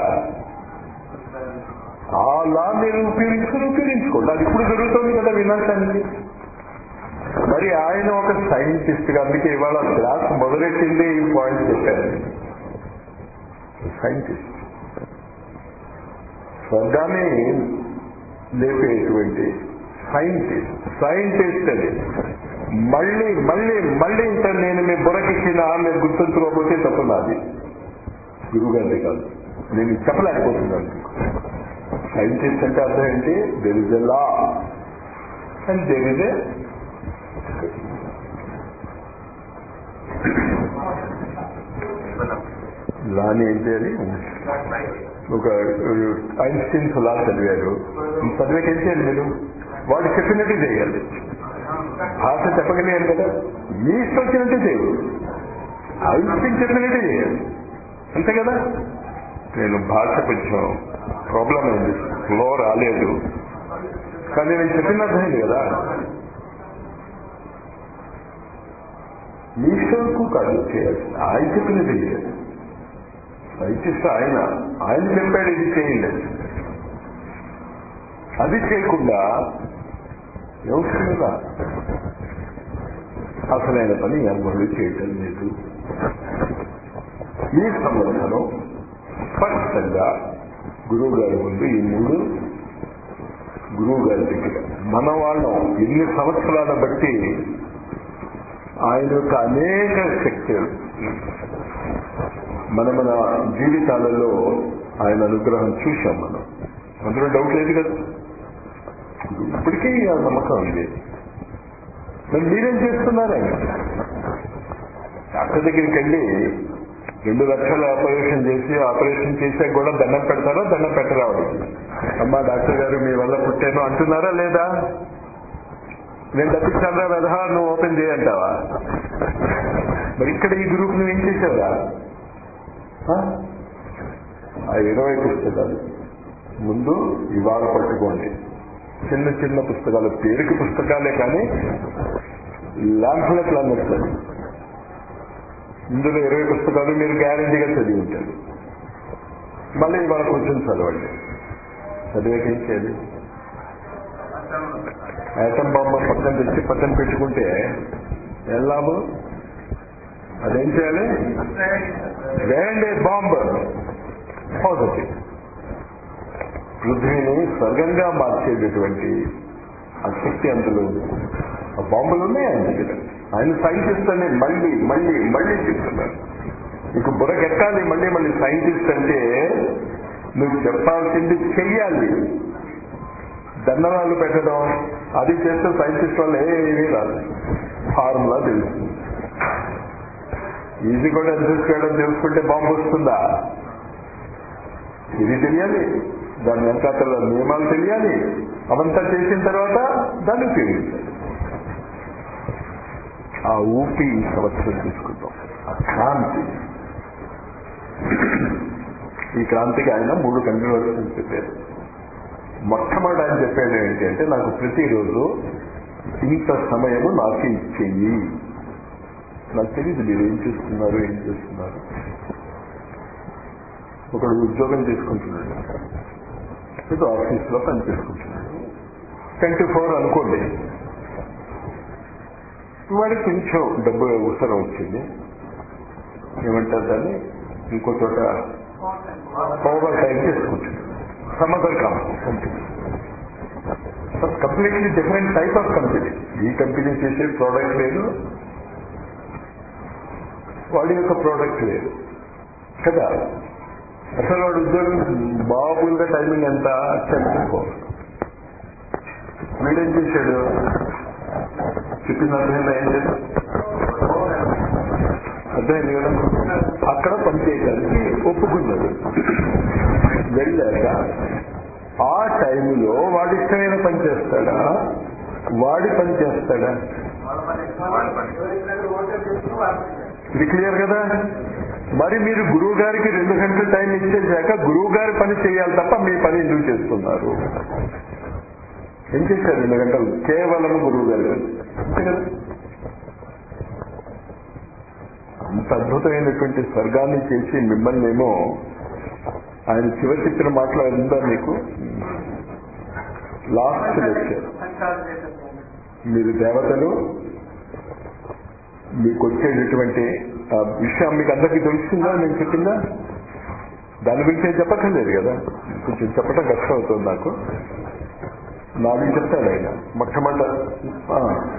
ఆ లా మీరు ఉపయోగించుకుని ఉపయోగించుకోండి అది ఇప్పుడు జరుగుతుంది కదా వినాశానికి మరి ఆయన ఒక సైంటిస్ట్ గా అందుకే ఇవాళ క్లాస్ మొదలెట్టింది ఈ పాయింట్ చెప్పారు సైంటిస్ట్ స్వర్గాన్ని లేపేటువంటి సైంటిస్ట్ సైంటిస్ట్ అది మళ్ళీ మళ్ళీ మళ్ళీ ఇంకా నేను మీ బుర్రకిచ్చిన మీరు గుర్తుంచుకోకపోతే తప్పు నాది గురువుగారిది కాదు నేను చెప్పలేకపోతున్నాను సైంటిస్ట్ అంటే అర్థం ఏంటి there is a law and there is a లాని ఏంటి అది ఒక ఐన్స్టీన్స్ లా చదివారు చదివాక ఏం చేయాలి మీరు వాడు చెప్పినట్టు చేయాలి భాష చెప్పగలిగారు కదా మీ ఇష్టం వచ్చినట్టు చేయదు ఐన్స్టీన్ చెప్పినట్టు చేయాలి అంతే కదా నేను భాష కొంచెం ప్రాబ్లం అయింది ఫ్లో రాలేదు కానీ నేను చెప్పిన అర్థమైంది కదా మీ ఇష్టంకు కాదు చేయాలి ఆయన చెప్పినది చేయాలి సైంటిస్ట్ ఆయన ఆయన చెప్పాడు ఇది చేయండి అది చేయకుండా ఎవరుగా అసలైన పని ఎవరు చేయటం లేదు ఈ సంవత్సరం స్పష్టంగా గురువు గారి ముందు ఈ మూడు గురువు గారి దగ్గర మన వాళ్ళం ఎన్ని సంవత్సరాల బట్టి ఆయన యొక్క అనేక శక్తులు మన మన జీవితాలలో ఆయన అనుగ్రహం చూశాం మనం అందులో డౌట్ లేదు కదా ఇప్పటికీ ఆ నమ్మకం ఉంది మరి మీరేం చేస్తున్నారు ఆయన డాక్టర్ దగ్గరికి వెళ్ళి రెండు లక్షల ఆపరేషన్ చేసి ఆపరేషన్ చేసాక కూడా దండం పెడతారా దండం పెట్టరా వాడికి అమ్మా డాక్టర్ గారు మీ వల్ల పుట్టాను అంటున్నారా లేదా నేను తప్పించాలా వెధా నువ్వు ఓపెన్ చేయంటావా మరి ఇక్కడ ఈ గ్రూప్ నువ్వు ఏం చేసావురా ఆ? ఆ ఇరవై పుస్తకాలు ముందు ఇవాళ పట్టుకోండి చిన్న చిన్న పుస్తకాలు పేరుకి పుస్తకాలే కానీ ల్యాంప్లెట్లు అన్నట్లు ఇందులో ఇరవై పుస్తకాలు మీరు గ్యారంటీగా చదివి ఉంటారు మళ్ళీ ఇవాళ కొంచెం చదవండి చదివాక ఏం చేయాలి ఐటమ్ బాంబు పక్కన తెచ్చి పక్కన పెట్టుకుంటే ఏం లాభం అదేం చేయాలి వేయండి బాంబు పాజిటివ్ పృథ్వీని స్వర్గంగా మార్చేటటువంటి ఆ శక్తి అందులో ఉంది ఆ బాంబులు ఉన్నాయి ఆయన దగ్గర ఆయన సైంటిస్ట్ అని మళ్ళీ మళ్ళీ మళ్ళీ చెప్తున్నారు నీకు బుర్రకెక్కాలి మళ్ళీ మళ్ళీ సైంటిస్ట్ అంటే నువ్వు చెప్పాల్సింది చెయ్యాలి దండనాలు పెట్టడం అది చేస్తే సైంటిస్ట్ వాళ్ళు ఏమీ రాదు ఫార్ములా తెలుస్తుంది ఈజీ కూడా ఎగ్జిస్ట్ చేయడం తెలుసుకుంటే బాంబు వస్తుందా ఇది తెలియాలి దాని వెనకాతల నియమాలు తెలియాలి అవంతా చేసిన తర్వాత దాన్ని ఉపయోగించాలి ఆ ఊపి ఈ సంవత్సరం తీసుకుందాం ఆ క్రాంతి ఈ క్రాంతికి ఆయన మూడు కంటిన్యూషన్ చెప్పారు మొట్టమొదటి ఆయన చెప్పాడు ఏంటి అంటే నాకు ప్రతిరోజు ఇంత సమయము నాకు ఇచ్చేయి నాకు తెలియదు మీరు ఏం చేస్తున్నారు ఏం చేస్తున్నారు ఒకడు ఉద్యోగం చేసుకుంటున్నాడు ఏదో ఆఫీస్ లో పని చేసుకుంటున్నాడు ట్వంటీ ఫోర్ అనుకోండి వాడికి కొంచెం డబ్బు అవసరం వచ్చింది ఏమంటారు దాన్ని ఇంకో చోట ఓవర్ టైం చేసుకుంటున్నాడు some other company completely different type of company ఈ కంపెనీ చేసే ప్రోడక్ట్ లేదు వాడి యొక్క ప్రోడక్ట్ లేదు కదా అసలు వాడు ఉద్యోగం మామూలుగా టైమింగ్ ఎంత చెప్పుకో వీడేం చేశాడు చెప్పిన అర్థమైందా ఏం లేదు అర్థమైంది కదా అక్కడ పనిచేయడానికి ఒప్పుకున్నాడు వెళ్ళాక ఆ టైంలో వాడి ఇష్టమైన పని చేస్తాడా వాడి పని చేస్తాడా ఇది క్లియర్ కదా మరి మీరు గురువు గారికి రెండు గంటల టైం ఇచ్చేసాక గురువు గారి పని చేయాలి తప్ప మీ పని ఎందుకు చేస్తున్నారు ఏం చేశారు రెండు గంటలు కేవలం గురువు గారి పని అంతే కదా అంత అద్భుతమైనటువంటి స్వర్గాన్ని చేసి మిమ్మల్ని ఏమో ఆయన చివరి చెప్పిన మాట్లాడిందా మీకు లాస్ట్ లెక్చర్ మీరు దేవతలు మీకు వచ్చేటటువంటి ఆ విషయం మీకు అందరికీ తెలుస్తుందా నేను చెప్పిందా దాని గురించి నేను చెప్పక్కర్లేదు కదా కొంచెం చెప్పడం కష్టం అవుతుంది నాకు నాలుగు చెప్తాడు ఆయన మొట్టమొదట ఆ,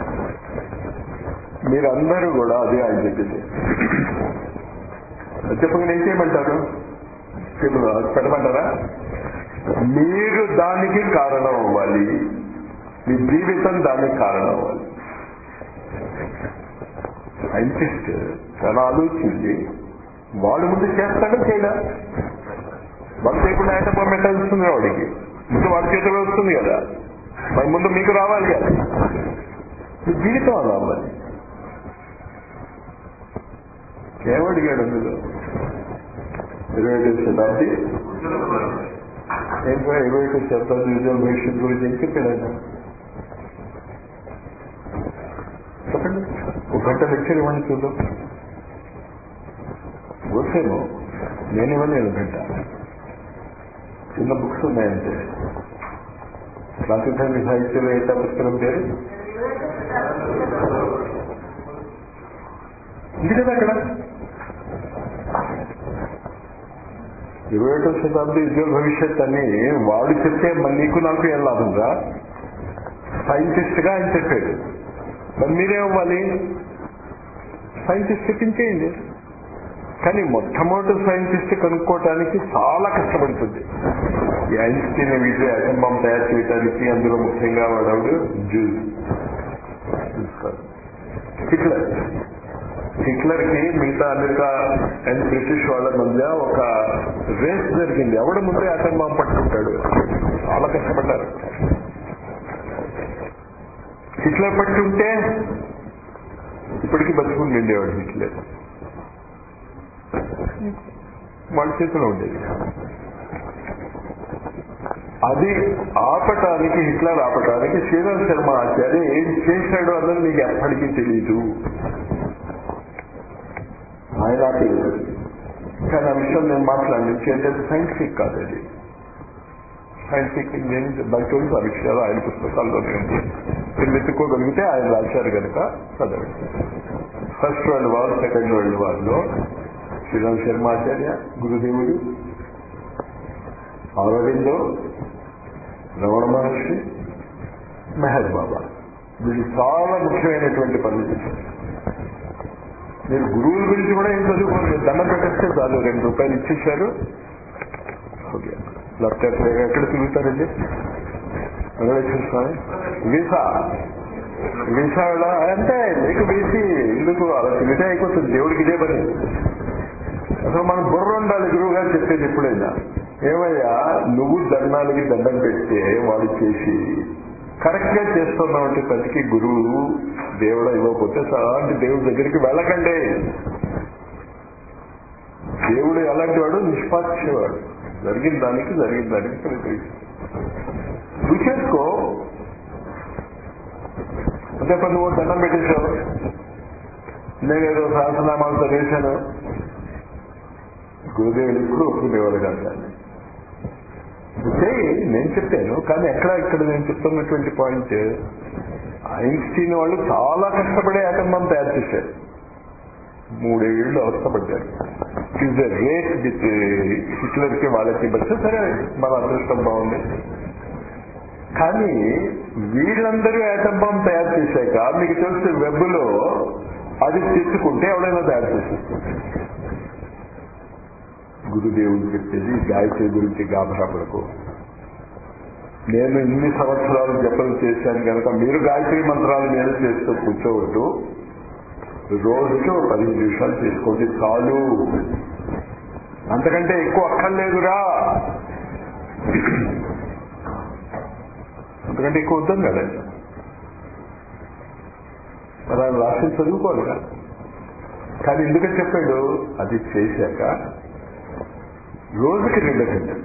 మీరందరూ కూడా అదే ఆయన చెప్పింది అది చెప్పక ఏం చేయమంటారు చెప్పు, అది పెట్టమంటారా మీరు దానికి కారణం అవ్వాలి మీ జీవితం దానికి కారణం అవ్వాలి సైంటిస్ట్ చాలా ఆలోచించి వాడు ముందు చేస్తాడో చేయడా వాడు చేయకుండా ఐటమ్ మెట్ట వస్తుంది వాడికి ముందు వాడి చేతిలో వస్తుంది కదా మరి ముందు మీకు రావాలి కదా మీ జీవితం అలా అవ్వాలి ఏమడిగాడు అందులో ఇరవై ఐదు శతాబ్ది ఏంటో ఇరవై ఐదు శతాబ్ది ఉద్యోగ భవిష్యత్తు గురించి ఏం చెప్పాడు ఆయన చెప్పండి ఒక గంట లెక్చర్ ఇవ్వండి చూద్దాం ఓసేమో నేను ఇవ్వలేను గంట చిన్న బుక్స్ ఉన్నాయంటే క్లాసిఫై సాహిత్యంలో ఏంటా పుస్తకం పేరు ఉంది కదా అక్కడ ఇరవై ఒకటో శతాబ్ది ఉద్యోగ భవిష్యత్ అని వాడు చెప్తే మరి నీకు నాకు ఏం లాభంగా సైంటిస్ట్ గా ఆయన చెప్పాడు మరి మీరేమవ్వాలి సైంటిస్ట్ చెప్పించేయండి కానీ మొట్టమొదటి సైంటిస్ట్ కనుక్కోవటానికి చాలా కష్టపడుతుంది ఈ ఐన్స్టీన్ వీటి అటం బాంబ్ తయారు చేయడానికి అందులో ముఖ్యంగా వాడవుడు జ్యూస్ కాదు హిట్లర్ హిట్లర్ కి మిగతా అమెరికా అండ్ బ్రిటిష్ వాళ్ళ మధ్య ఒక రేస్ జరిగింది ఎవడ ముందే అటం బాంబు పట్టుకుంటాడు చాలా కష్టపడ్డారు హిట్లర్ పట్టుకుంటే ఇప్పటికీ బతుకుని ఉండేవాడు హిట్లర్ వాళ్ళ చేతిలో ఉండేది అది ఆపటానికి హిట్లర్ ఆపటానికి శ్రీరామ్ శర్మ ఆచార్య ఏం చేశాడో అన్నది మీకు ఎప్పటికీ తెలియదు ఆయన ఆపేది కానీ ఆ విషయం నేను మాట్లాడి అంటే సైంటిఫిక్ కాదు అది సైంటిఫిక్ నేను బయట ఆ విషయాలు ఆయన పుస్తకాల్లోనే ఉంది మీరు వెతుక్కోగలిగితే ఆయన రాశారు కనుక చదవండి first world war second world war లో శ్రీరామ్ శర్మ ఆచార్య గురుదేవుడు అరవిందో రమణ మహర్షి మెహర్ బాబా వీళ్ళు చాలా ముఖ్యమైనటువంటి పనులు చేశారు మీరు గురువుల గురించి కూడా ఏం చదువుకోండి దండం పెట్టేస్తే చాలు రెండు రూపాయలు ఇచ్చేశారు ఓకే లెఫ్ట్ ఎక్కడ తిరుగుతారండి వెంకటేశ్వర స్వామి వీసా వీసా అంటే మీకు వీసి ఎందుకు అలా తిరిగితే అయిపోతుంది దేవుడికి ఇదే పని అసలు మనం బుర్ర ఉండాలి గురువు గారు చెప్పేది ఎప్పుడైనా ఏమయ్యా నువ్వు దండాలకి దండం పెడితే వాడు చేసి కరెక్ట్ గా చేస్తున్నావు ప్రతికి గురువు దేవుడు ఇవ్వకపోతే అలాంటి దేవుడి దగ్గరికి వెళ్ళకండి దేవుడు ఎలాంటి వాడు నిష్పాక్షేవాడు జరిగిన దానికి జరిగిన దానికి ప్రతిరిస్తాడు నువ్వు చేసుకో అంటే పని నువ్వు దండం పెట్టేశావు నేనేదో సహస్రనామాలు చదివేశాను గురుదేవులు ఇప్పుడు ఒప్పుకునేవాడు కాదు దాన్ని చేయి నేను చెప్పాను కానీ ఎక్కడ ఇక్కడ నేను చెప్తున్నటువంటి పాయింట్ ఐన్స్టీన్ వాళ్ళు చాలా కష్టపడే ఆటంబం తయారు చేశారు మూడేళ్ళు అవస్థపడ్డారు is the rate with Hitler కి వాళ్ళకి బట్ సరే మన అదృష్టం బాగుంది కానీ వీళ్ళందరూ యాటం బాంబ్ తయారు చేశాక మీకు తెలిసి వెబ్ లో అది తెచ్చుకుంటే ఎవడైనా తయారు చేసేస్తుంది గురుదేవుడు చెప్పేది గాయత్రి గురించి గాభరాపడకు నేను ఇన్ని సంవత్సరాలు జపం చేశాను కనుక మీరు గాయత్రి మంత్రాలు నేను చేస్తూ కూర్చోవద్దు రోజుకి ఒక పదిహేను నిమిషాలు చేసుకోండి చాలు అంతకంటే ఎక్కువ అక్కర్లేదురా అంతకంటే ఎక్కువ వద్దాం కదా మరి ఆయన రాసి చదువుకోవాలిగా కానీ ఎందుకని చెప్పాడు అది చేశాక రోజుకి రెండు గంటలు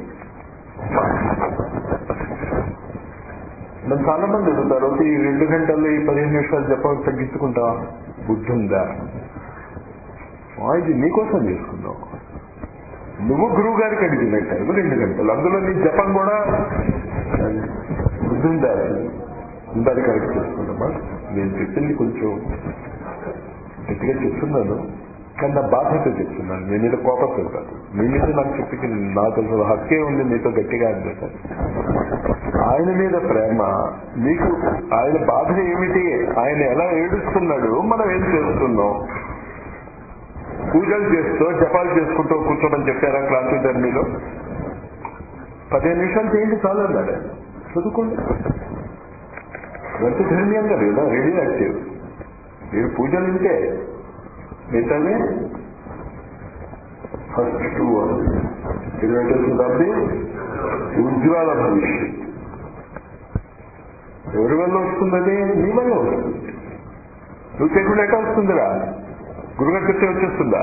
నన్ను చాలా మంది అడుగుతారు ఈ రెండు గంటల్లో ఈ పదిహేను నిమిషాలు చెప్పడం తగ్గించుకుంటా బుద్ధి ఉందా ఆ, ఇది నీకోసం చేసుకున్నావు నువ్వు గురువు గారికి అడిగినట్టు రెండు గంటలు అందులో నీ జపం కూడా బుద్ధి ఉందా ఉందని కరెక్ట్ చేసుకున్నామా నేను చెప్పింది కొంచెం గట్టిగా చెప్తున్నాను కానీ నా బాధ్యత చెప్తున్నాను మీ మీద కోపం కాదు మీ మీద నాకు చెప్పి నాకు అసలు హక్కే ఉంది మీతో గట్టిగా అనిపిస్తాను ఆయన మీద ప్రేమ మీకు ఆయన బాధ ఏమిటి ఆయన ఎలా ఏడుస్తున్నాడు మనం ఏం చేస్తున్నాం పూజలు చేస్తూ జపాలు చేసుకుంటూ కూర్చోమని చెప్పారా క్లాంతి ధర్మిలో పదిహేను నిమిషాలు చేయండి చాలు అన్నాడు ఆయన. చదువుకోండి ఎంత ధర్మీయంగా లేదా రెడీ యాక్టివ్ మీరు పూజలు ఉంటే మిగతాది ఫస్ట్ టూ ఇరవై ఉజ్వల భవిష్యత్ ఎవరి వల్ల వస్తున్నది నీ వల్ల వస్తుంది నువ్వు చేయకుండా ఎట్లా వస్తుందిరా గురుగారు చెప్తే వచ్చేస్తుందా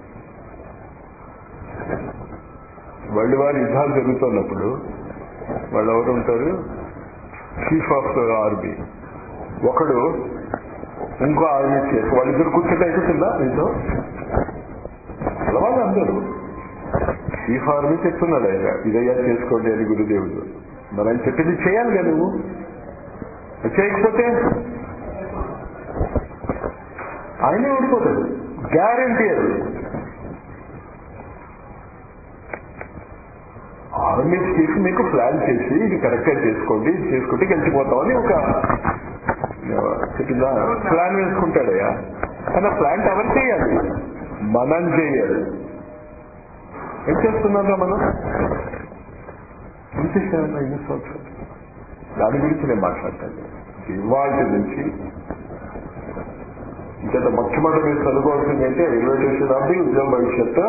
వరల్డ్ వార్ యుద్ధాలు జరుగుతున్నప్పుడు వాళ్ళు ఎవరు ఉంటారు చీఫ్ ఆఫ్ ఆర్మీ ఒకడు ఇంకో ఆర్మీ చీఫ్ వాళ్ళిద్దరు కూర్చుంటే అయిపోతుందా మీతో వాళ్ళు అందరూ చీఫ్ ఆర్మీ చెప్తున్నాడు ఆయన ఇదయ్యా చేసుకోండి అని గురుదేవుడు మరి ఆయన చెప్పింది చేయాలి కదా నువ్వు చేయకపోతే ఆయనే ఓడిపోతాడు గ్యారంటీ అది ఆర్మీ చీఫ్ మీకు ప్లాన్ చేసి ఇది కరెక్ట్ గా చేసుకోండి ఇది చేసుకుంటే గెలిచిపోతామని ఒక చెప్పిందా ప్లాన్ వేసుకుంటాడయ్యా కానీ ఆ ప్లాన్ ఎవరు చేయాలి మనం చేయాలి ఏం చేస్తున్నారా మనం ఏం చేశారన్నా ఇన్ని సంవత్సరాలు దాని గురించి నేను మాట్లాడతాను ఇవాళ నుంచి చేత మొట్టమొదటి మీరు చదువుకోవాల్సింది అంటే ఇరవై శతాబ్ది ఉద్యోగ భవిష్యత్తు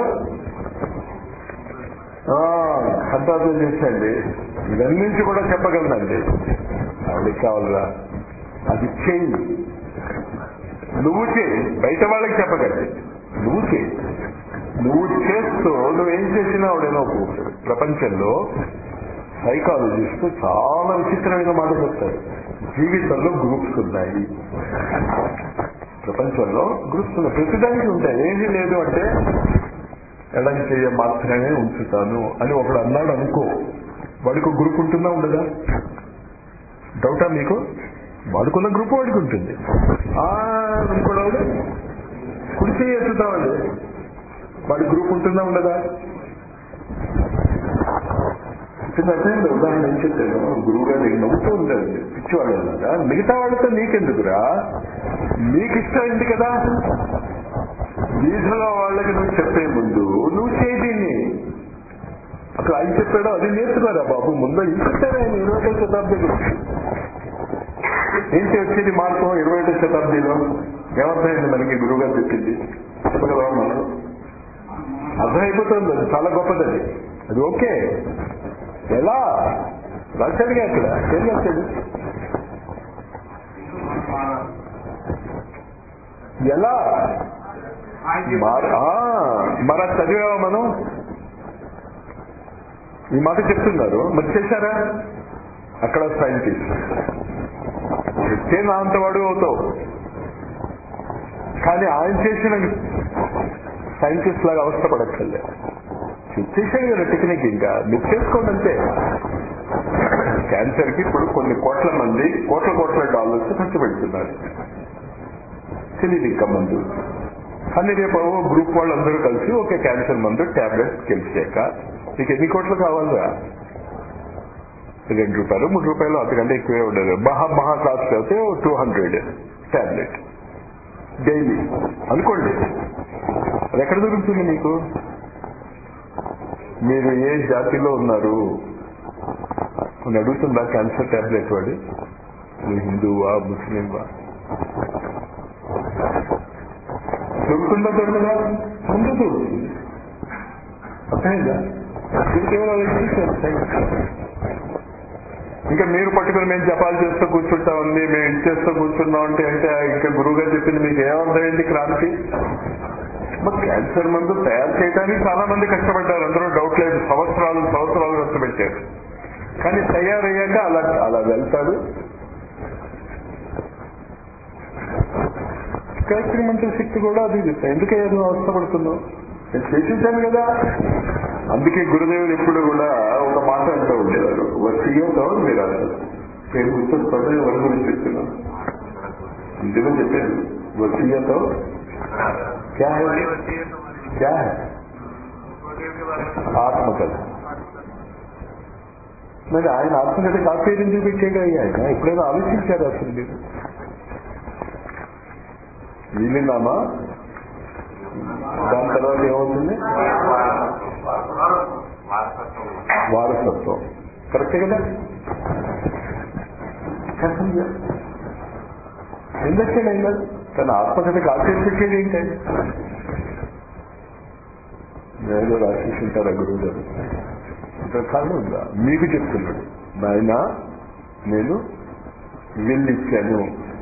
ఖంతార్థం చేసండి ఇవన్నీ కూడా చెప్పగలనండి ఆవిడకి కావాలరా అది చేయి నువ్వు చేయి బయట వాళ్ళకి చెప్పగలది నువ్వు చేయి నువ్వు చేస్తూ నువ్వేం చేసినా ఆవిడేనో ఒప్పుకుంటాడు ప్రపంచంలో సైకాలజిస్ట్ చాలా విచిత్రమైన మాట చెప్తారు జీవితంలో గ్రూప్స్ ఉన్నాయి ప్రపంచంలో గ్రూప్స్ ఉన్నాయి ప్రతిదానికి ఉంటాయి ఏది లేదు అంటే ఎడం చేయ మాత్రమే ఉంచుతాను అని ఒకడు అన్నాడు అనుకో వాడికి ఒక గ్రూప్ ఉంటుందా ఉండదా డౌటా మీకు వాడుకున్న గ్రూప్ వాడికి ఉంటుంది ఆ అనుకోవడం కుడి చేయి ఎత్తుతామండి వాడి గ్రూప్ ఉంటుందా ఉండదా అర్థమైంది ఉదాహరణ ఏం చెప్పాను గురువు గారు నీకు నవ్వుతూ ఉండండి పిచ్చివాళ్ళు అన్నారా మిగతా వాళ్ళతో నీకెందుకురా నీకు ఇష్టమైంది కదా వీధిలో వాళ్ళకి నువ్వు చెప్పే ముందు నువ్వు చేయి దీన్ని అక్కడ ఆయన చెప్పాడో అది నేర్చుకోరా బాబు ముందు ఇంకొచ్చారా ఆయన ఇరవై ఒకటో శతాబ్ది గురించి ఏంటి వచ్చేది మార్పు ఇరవై ఒకటో శతాబ్దిలో ఏమర్థమైంది మనకి గురువు గారు చెప్పింది చెప్పగలవా మనం అర్థమైపోతుంది అది చాలా గొప్పదని అది ఓకే ఎలా రాశాడుగా అక్కడ ఏం రాశాడు ఎలా మరి చదివావా మనం ఈ మాట చెప్తున్నారు మరి చేశారా అక్కడ సైంటిస్ట్ చెప్తే నా అంతవాడు అవుతావు కానీ ఆయన చేసిన సైంటిస్ట్ లాగా అవస్థపడక్కర్లే చేశాడు కదా టెక్నిక్ ఇంకా మీరు చేసుకోండి అంతే క్యాన్సర్ కి ఇప్పుడు కొన్ని కోట్ల మంది కోట్ల కోట్ల డాలర్స్ ఖర్చు పెడుతున్నారు తెలియదు ఇంకా మందు కానీ రేపు గ్రూప్ వాళ్ళందరూ కలిసి ఒక క్యాన్సర్ మందు టాబ్లెట్ గెలిచాక మీకు ఎన్ని కోట్లు కావాలిరా రెండు రూపాయలు మూడు రూపాయలు అంతకంటే ఎక్కువే ఉండదు మహా మహా కాస్ట్ అయితే టూ హండ్రెడ్ టాబ్లెట్ డైలీ అనుకోండి అది ఎక్కడ దొరుకుతుంది మీకు మీరు ఏ జాతిలో ఉన్నారు కొన్ని అడుగుతుందా క్యాన్సర్ టాబ్లెట్ వాడి నువ్వు హిందువా ముస్లింవా దొరుకుతుందా దొరకదా ముందు దొరుకుతుంది అర్థమైందా ఇంకా మీరు పట్టుకుని మేము జపాలు చేస్తూ కూర్చుంటా ఉంది మేము ఇది చేస్తూ కూర్చున్నాం అంటే అంటే ఇంకా గురువు గారు చెప్పింది మీకు ఏమర్థమైంది క్రాంతి మరి క్యాన్సర్ మందు తయారు చేయడానికి చాలా మంది కష్టపడ్డారు అందరూ డౌట్ లేదు సంవత్సరాలు సంవత్సరాలు కష్టపెట్టారు కానీ తయారయ్యాక అలా అలా వెళ్తాడు గాయత్రి మంత్ర శక్తి కూడా అది ఎందుకే నువ్వు అవస్థపడుతున్నావు నేను చేసించాను కదా అందుకే గురుదేవులు ఎప్పుడు కూడా ఒక మాట అంటూ ఉండేవారు సీఎంతో మీరు అసలు నేను గుర్తొస్తుంటే ఎవరి గురించి చెప్తున్నాను ఇందులో చెప్పాను వసీయతో క్యా హై క్యా హై ఆత్మకథ మరి ఆయన ఆత్మకథ కాపీ ఎందుకు పెట్టాడు ఆయన ఎప్పుడైనా ఆలోచించారు అసలు మీరు వీలునామా దాని తర్వాత ఏమవుతుంది వారసత్వం కరెక్టే కదా ఎందుకంటే అయినా తన ఆత్మకథకు ఆచరించేది ఏంటండి నేను రాసేసింటారా గురువు గారు ఇక్కడ కారణం ఉందా మీకు చెప్తున్నాడు నాయన నేను వెళ్ళిచ్చాను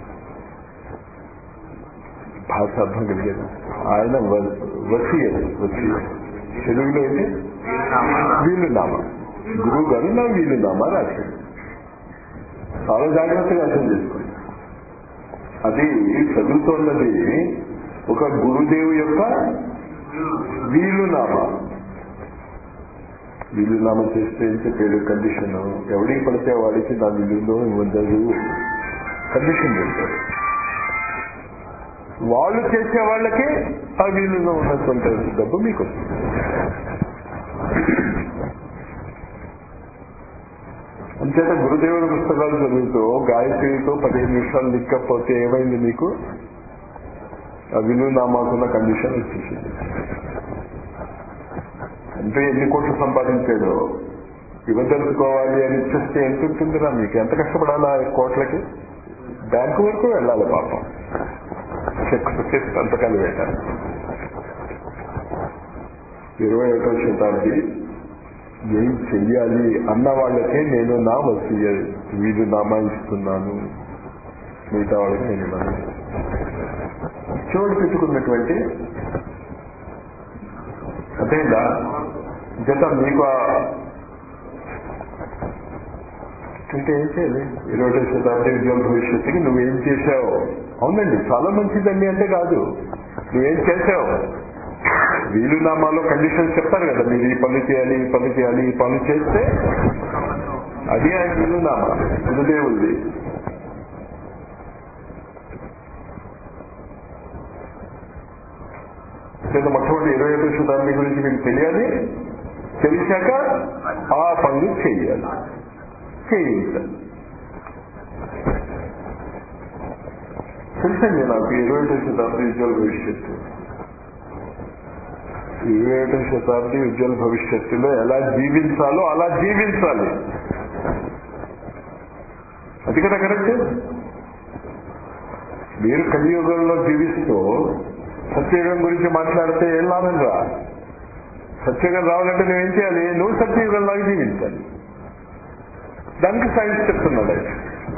భాష అర్థం కలిగేది ఆయన వసీయ వసీయ తెలుగులో అయితే వీలునామా గురువు గారు నా వీలునామా రాశాడు చాలా జాగ్రత్తగా అర్థం చేసుకోండి అది చదువుతున్నది ఒక గురుదేవు యొక్క వీలునామా వీలునామా చేస్తే ఏం చెప్పాడు కండిషన్ ఎవడికి పడితే వాడికి నా విలువలో ఇవ్వదు కండిషన్ చెప్తారు వాళ్ళు చేసే వాళ్ళకి ఆ వీలులో ఉన్నటువంటి డబ్బు మీకు వస్తుంది అంచేత గురుదేవుల పుస్తకాలు చదువుతూ గాయత్రితో పదిహేను నిమిషాలు లిక్కపోతే ఏమైంది మీకు ఆ విలువనామాకున్న కండిషన్ వచ్చేసింది అంటే ఎన్ని కోట్లు సంపాదించాడో ఇవ్వదలుచుకోవాలి అని ఇచ్చేస్తే ఎంత ఉంటుందిరా మీకు ఎంత కష్టపడాలా కోట్లకి బ్యాంకు వరకు వెళ్ళాలి పాపం లేకపోతే సంతకాలు పెట్టాలి ఇరవై ఒకటో శతాబ్ది ఏం చెయ్యాలి అన్న వాళ్ళకే నేను నా వసీయ వీలు నామా ఇస్తున్నాను మిగతా వాళ్ళకి నేను ఇవ్వను చివరి పెట్టుకున్నటువంటి అదేలా జత మీకు ఆ- అంటే ఏం చేయాలి ఇరవై ఒకటో శతాబ్ది ఉద్యోగ భవిష్యత్తుకి నువ్వేం చేశావు అవునండి చాలా మంచిదండి అంటే కాదు నువ్వేం చేశావు వీలునామాలో కండిషన్స్ చెప్తారు కదా మీరు ఈ పనులు చేయాలి ఈ పనులు చేయాలి ఈ పనులు చేస్తే అది ఆయన వీలునామా గురుదేవుల్ది చేత మొట్టమొదటి ఇరవై ఒకటో శతాబ్ది గురించి మీకు తెలియాలి తెలిసాక ఆ పనులు చేయాలి చేయించాలి తెలుసండి నాకు ఇరవై ఒకటో శతాబ్ది ఉజ్వల భవిష్యత్తు ఇరవై ఒకటో శతాబ్ది ఉజ్వల భవిష్యత్తులో ఎలా జీవించాలో అలా జీవించాలి అది కదా కరెక్ట్ మీరు కలియుగంలో జీవిస్తూ సత్యయుగం గురించి మాట్లాడితే ఏం లాభం రా సత్యయుగం రావాలంటే నువ్వేం చేయాలి నువ్వు సత్యయుగంలాగా జీవించాలి దానికి సైన్స్ చెప్తున్నాడు ఆయన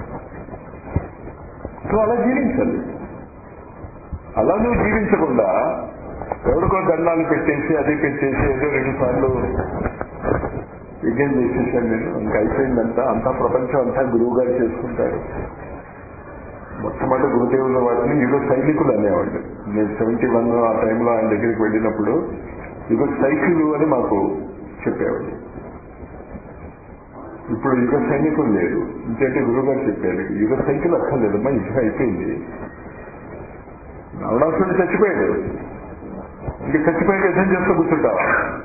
నువ్వు అలా జీవించాలి అలా నువ్వు జీవించకుండా ఎవరికో దండాలు పెట్టేసి అది పెట్టేసి ఏదో రెండు సార్లు యజ్ఞం చేసేసాను నేను ఇంకా అయిపోయిందంతా అంతా ప్రపంచం అంతా గురువు గారు చేసుకుంటారు మొట్టమొదటి గురుదేవుల వాటిని యుగ సైనికులు అనేవాళ్ళు నేను సెవెంటీ వన్ ఆ టైంలో ఆయన దగ్గరికి వెళ్ళినప్పుడు యుగ సైకిలు అని మాకు చెప్పేవాళ్ళు ఇప్పుడు యుగ సైనికులు లేరు ఇంకేంటి గురువు గారు చెప్పారు యుగ సైకిల్ అక్కర్లేదమ్మా యుద్ధం అయిపోయింది రావణాసుడు చచ్చిపోయాడు ఇంక చచ్చిపోయాక యుద్ధం చేస్తూ కూర్చుంటావా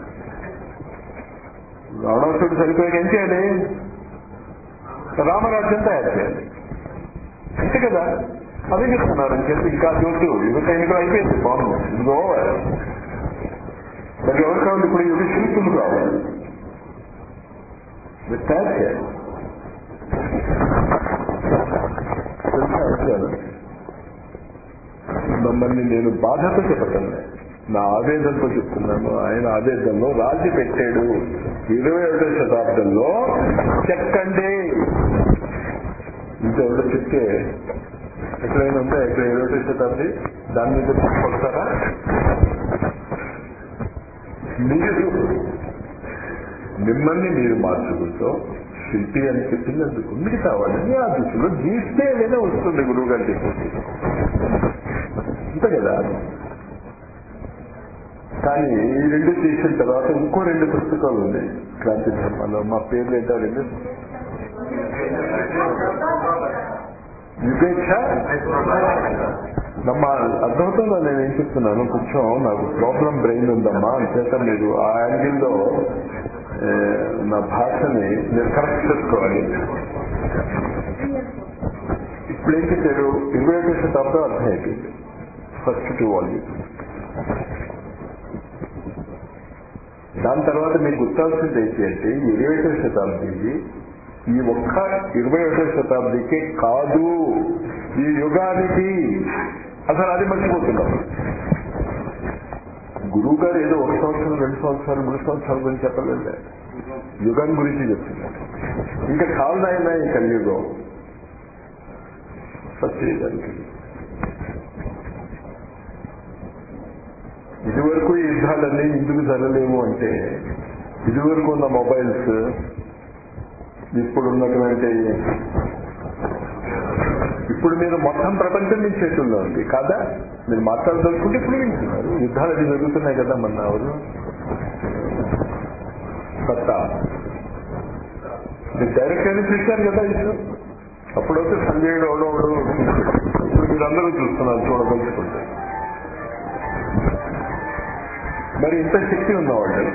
రావణాసుడు చనిపోయాక ఏం చేయాలి రామరాజ్యం తయారు చేయాలి అంతే కదా అదే చెప్తున్నారు చెప్పి ఇంకా చూస్తూ యుగ సైనికులు అయిపోయింది బాగుంది ఇది ఓవర్ మరి ఎవరు కావాలి ఇప్పుడు యుగ శిల్పులు కావాలి మీరు తయారు చేయాలి తెలుసా విషయాలు? మమ్మల్ని నేను బాధతో చెప్పటం లేదు. నా ఆవేదనతో చెప్తున్నాను ఆయన ఆవేదనలో రాజు పెట్టాడు ఇరవై ఒకటో శతాబ్దంలో చెక్కండి ఇంకెవరో చెప్తే ఎక్కడైనా ఉందా ఇక్కడ ఇరవై ఒకటో శతాబ్ది దాని మీద కొడతారా మీరు మిమ్మల్ని మీరు మార్చుకుంటూ శిల్పి అని చెప్పినందుకు మిగతా వాళ్ళని ఆ దిశలో గీస్తే ఏదైనా వస్తుంది గురువు గారు చెప్పేసి అంతే కదా కానీ ఈ రెండు చేసిన తర్వాత ఇంకో రెండు పుస్తకాలు ఉన్నాయి క్రాంతి ధర్మాలో మా పేర్లు ఏంటో రెండు యుగేచ్ఛ నమ్మ అర్థమవుతుందా నేను ఏం చెప్తున్నాను కొంచెం నాకు ప్రాబ్లం బ్రెయిన్ ఉందమ్మా అంచేత మీరు ఆ యాంగిల్లో ఏ, నా భాషని నేను కరెక్ట్ చేసుకోవాలి ఇప్పుడు ఏం చెప్పారు ఇరవై ఒకటి శతాబ్దం అర్థమైపోయింది ఫస్ట్ టూ వాల్యూస్ దాని తర్వాత మీకు గుర్తాల్సింది ఏంటి అంటే ఈ ఇరవై ఒకటో శతాబ్ది ఈ ఒక్క ఇరవై ఒకటో శతాబ్దికి కాదు ఈ యుగానికి అసలు అది మర్చిపోతున్నాం గురువు గారు ఏదో ఒక సంవత్సరం రెండు సంవత్సరాలు మూడు సంవత్సరాల గురించి చెప్పలేదు యుగం గురించి చెప్తున్నారు ఇంకా కాలనైనా ఈ కలియుగం సత్యయుగానికి ఇదివరకు ఈ యుద్ధాలన్నీ ఎందుకు జరగలేము అంటే ఇదివరకు ఉన్న మొబైల్స్ ఇప్పుడు ఉన్నటువంటి ఇప్పుడు మీరు మొత్తం ప్రపంచం మీ చేతుల్లో ఉంది కాదా మీరు మాట్లాడదలుచుకుంటే ఇప్పుడు వింటున్నారు యుద్ధాలు అది జరుగుతున్నాయి కదా మన ఎవరు కొత్త మీరు డైరెక్ట్ అయినా చూశారు కదా ఇష్యూ అప్పుడైతే సంజయుడు ఎవడోడు ఇప్పుడు మీరందరూ చూస్తున్నారు చూడదలుచుకుంటే మరి ఇంత శక్తి ఉన్నవాళ్ళు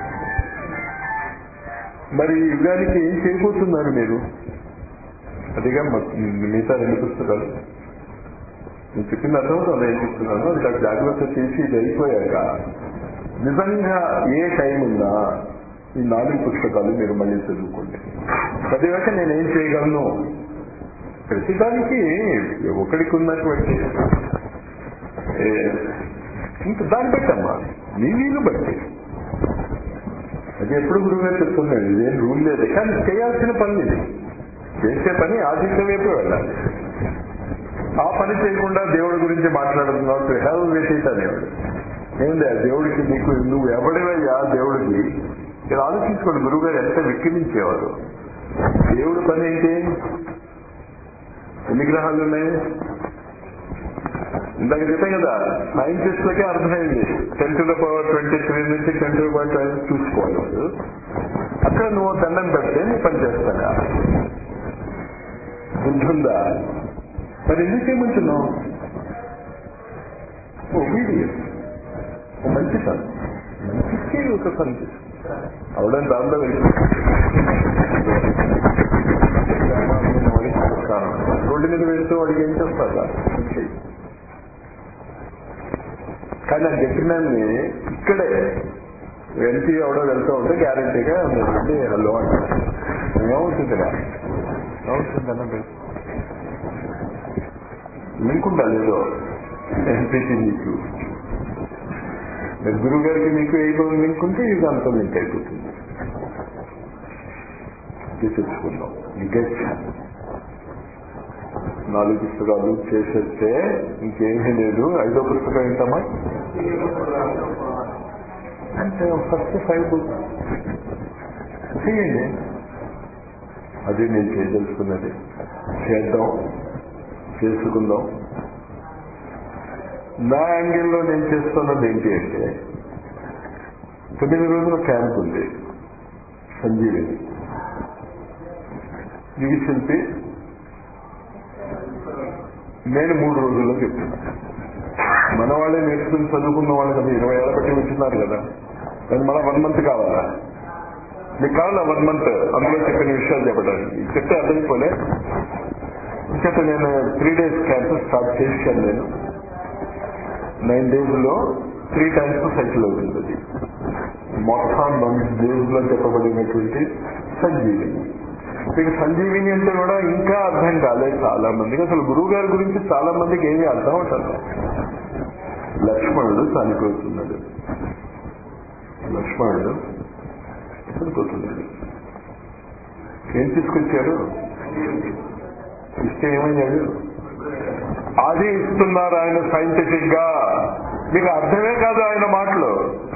మరి ఈ యుగానికి ఏం చేయబోతున్నారు మీరు అదిగా మ- మిగతా రెండు పుస్తకాలు నేను చెప్పింది అర్థమవుతుంది ఏం చెప్తున్నాను అది నాకు జాగ్రత్త చేసి ఇది అయిపోయాక నిజంగా ఏ టైం ఉన్నా ఈ నాలుగు పుస్తకాలు మీరు మళ్ళీ చదువుకోండి చదివాక నేనేం చేయగలను ప్రతిదానికి ఒకడికి ఉన్నటువంటి ఏ- ఇంకా దాన్ని పెట్టమ్మా నీ వీలు బట్టి అది ఎప్పుడు గురువుగారు చెప్తున్నాడు ఇదేం రూల్ లేదు కానీ చేయాల్సిన పని ఇది చేసే పని ఆదిత్య వైపు వెళ్ళాలి ఆ పని చేయకుండా దేవుడి గురించి మాట్లాడుతున్నావు టు హ్యావ్ వెయిట్ అనేవాడు ఏంది ఆ దేవుడికి నీకు నువ్వు ఎవడివయ్యా దేవుడికి ఇలా ఆలోచించుకోండి గురువుగారు ఎంత విక్రమించేవారు దేవుడి పని ఏంటి ఎన్ని గ్రహాలు ఉన్నాయి ఇందాక చెప్పాం కదా సైంటిస్టులకే అర్థమైంది ten to the power twenty three నుంచి టెన్ టు పవర్ ట్వంటీ చూసుకోవాలి వాళ్ళు అక్కడ నువ్వు దండం పెడితే నీ పని చేస్తాడా బుద్ధి ఉందా మరి ఎందుకు ఏమంటున్నావు ఒబీడియన్స్ ఓ మంచి పని మంచికి ఒక పని చేసు అవడం దాంట్లో రోడ్డు మీద వెళ్తూ వాడికి ఏం చేస్తారా చెయ్యి. కానీ ఆ గట్టినాన్ని ఇక్కడే ఎంపీ ఎవడో వెళ్తూ ఉంటే గ్యారంటీగా వెళ్ళి హలో అంటారు ఏమవుతుందిరా ఏమవుతుంది అన్నది లింక్ ఉండాలి ఏదో ఎంపీకి నీకు మరి గురువు గారికి మీకు ఏదో లింక్ ఉంటే ఇది అంతా లింక్ అయిపోతుంది ఇది తెచ్చుకుందాం గెట్ నాలుగు పుస్తకాలు చేసేస్తే ఇంకేమీ లేదు ఐదో పుస్తకం ఏంటమ్మా అంటే ఫస్ట్ ఫైవ్ బుక్ చేయండి అది నేను చేయదలుచుకున్నది చేద్దాం చేసుకుందాం నా యాంగిల్లో నేను చేస్తున్నది ఏంటి అంటే తొమ్మిది రోజుల క్యాంప్ ఉంది సంజీవిని యువి శిల్పి నేను మూడు రోజుల్లో చెప్తున్నా మన వాళ్ళే నేర్చుకుని చదువుకున్న వాళ్ళు కదా ఇరవై ఏళ్ళ బట్టి వచ్చినారు కదా దాని మళ్ళీ వన్ మంత్ కావాలా మీకు కావాలా వన్ మంత్ అందులో చెప్పిన విషయాలు చెప్పడానికి చెప్తే అర్థమైపోలే చెప్ప నేను త్రీ డేస్ క్యాంప్ స్టార్ట్ చేశాను నేను నైన్ డేస్ లో త్రీ టైమ్స్ సైకిల్ అవుతుంది అది మొత్తం వన్ డేస్ లో చెప్పబడినటువంటి సంజీవిని మీకు సంజీవిని అంటే కూడా ఇంకా అర్థం కాలేదు చాలా మందికి అసలు గురువు గారి గురించి చాలా మందికి ఏమీ అర్థం అవుతుంది లక్ష్మణుడు చనిపోతున్నాడు లక్ష్మణుడు చనిపోతున్నాడు ఏం తీసుకొచ్చారు ఇస్తే ఏమయ్యాడు అది ఇస్తున్నారు ఆయన సైంటిఫిక్ గా మీకు అర్థమే కాదు ఆయన మాటలు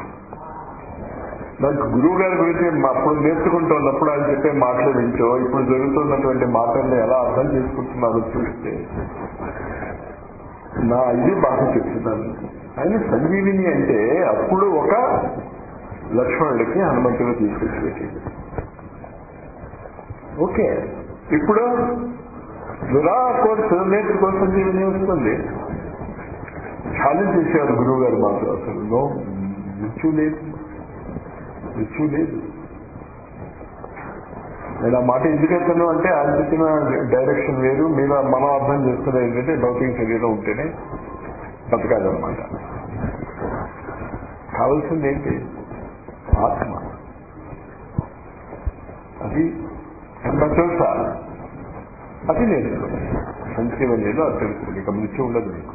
నాకు గురువు గారి గురించి అప్పుడు నేర్చుకుంటున్నప్పుడు ఆయన చెప్పే మాటలు వింటో ఇప్పుడు జరుగుతున్నటువంటి మాటల్ని ఎలా అర్థం చేసుకుంటున్నారో చూస్తే నా ఇది బాగా చెప్తున్నాను ఆయన సంజీవిని అంటే అప్పుడు ఒక లక్ష్మణుడికి హనుమంతుడు తీసుకొచ్చి పెట్టింది ఓకే ఇప్పుడు దురా కోర్సు నేర్చుకో సంజీవిని వస్తుంది ఛాలెంజ్ చేశారు గురువు గారు మాకు అసలు నో మృత్యు లేదు మృత్యు లేదు నేను ఆ మాట ఎందుకెత్తాను అంటే ఆయన చెప్పిన డైరెక్షన్ వేరు మీరు మనం అర్థం చేసుకునేది ఏంటంటే భౌతిక శరీరం ఉంటేనే బతకాలన్నమాట కావాల్సింది ఏంటి ఆత్మ అది ఎంత తెలుసా అది నేర్చుకోండి సంక్షేమం లేదు అది తెలుసుకోండి ఇక మృత్యు ఉండదు మీకు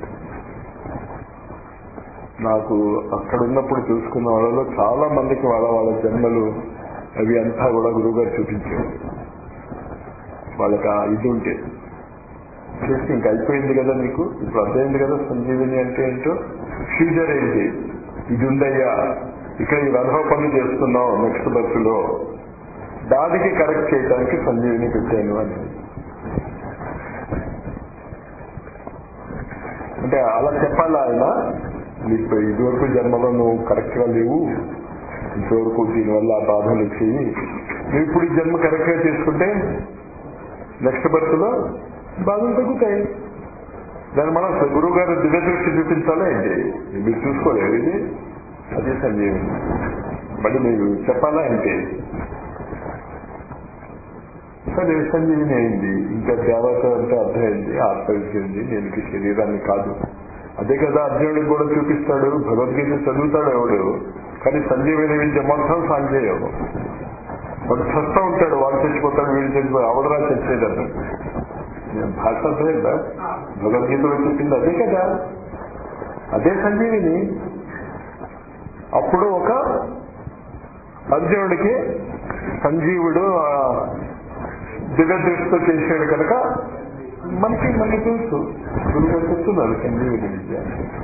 నాకు అక్కడ ఉన్నప్పుడు చూసుకున్న వాళ్ళలో చాలా మందికి వాళ్ళ వాళ్ళ జన్మలు అవి అంతా కూడా గురువుగారు చూపించారు వాళ్ళకి ఆ ఇది ఉంటే చేసి ఇంక అయిపోయింది కదా మీకు ఇప్పుడు అర్థమైంది కదా సంజీవిని అంటే ఏంటో ఫ్యూచర్ ఏంటి ఇది ఉందయ్యా ఇక్కడ ఈ రథవ పని చేస్తున్నాం నెక్స్ట్ బస్సులో దానికి కరెక్ట్ చేయడానికి సంజీవిని పెట్టాను అని అంటే అలా చెప్పాలా ఆయన నీకు ఇదివరకు జన్మలో నువ్వు కరెక్ట్ గా లేవు ఇంతవరకు దీనివల్ల ఆ బాధలు వచ్చేవి నువ్వు ఇప్పుడు ఈ జన్మ కరెక్ట్ గా చేసుకుంటే నెక్స్ట్ బర్త్ లో బాధలు తగ్గుతాయి దాని మనం గురువు గారు దివ్య దృష్టి చూపించాలా ఏంటి మీరు చూసుకోలేదు ఇది అదే సంజీవని మళ్ళీ మీరు చెప్పాలా ఏంటి సరే సంజీవిని అయింది ఇంకా దేవత అంటే అర్థమైంది ఆత్మ విషయంది నేను శరీరాన్ని కాదు అదే కదా అర్జునుడికి కూడా చూపిస్తాడు భగవద్గీత చదువుతాడు ఎవడు కానీ సంజీవిని విద్య మొత్తం సాంజేయం వాడు చస్తూ ఉంటాడు వాడు చచ్చిపోతాడు వీడు చచ్చిపోతాడు అవడరా చచ్చేదన్న భాష అర్థమైందా భగవద్గీతలో చెప్పింది అదే కదా అదే సంజీవిని అప్పుడు ఒక అర్జునుడికి సంజీవుడు ఆ దివ్య దృష్టితో చేసాడు కనుక మనకి మనకి తెలుసు గురుగారు చెప్తున్నారు సంజీవుడి విద్య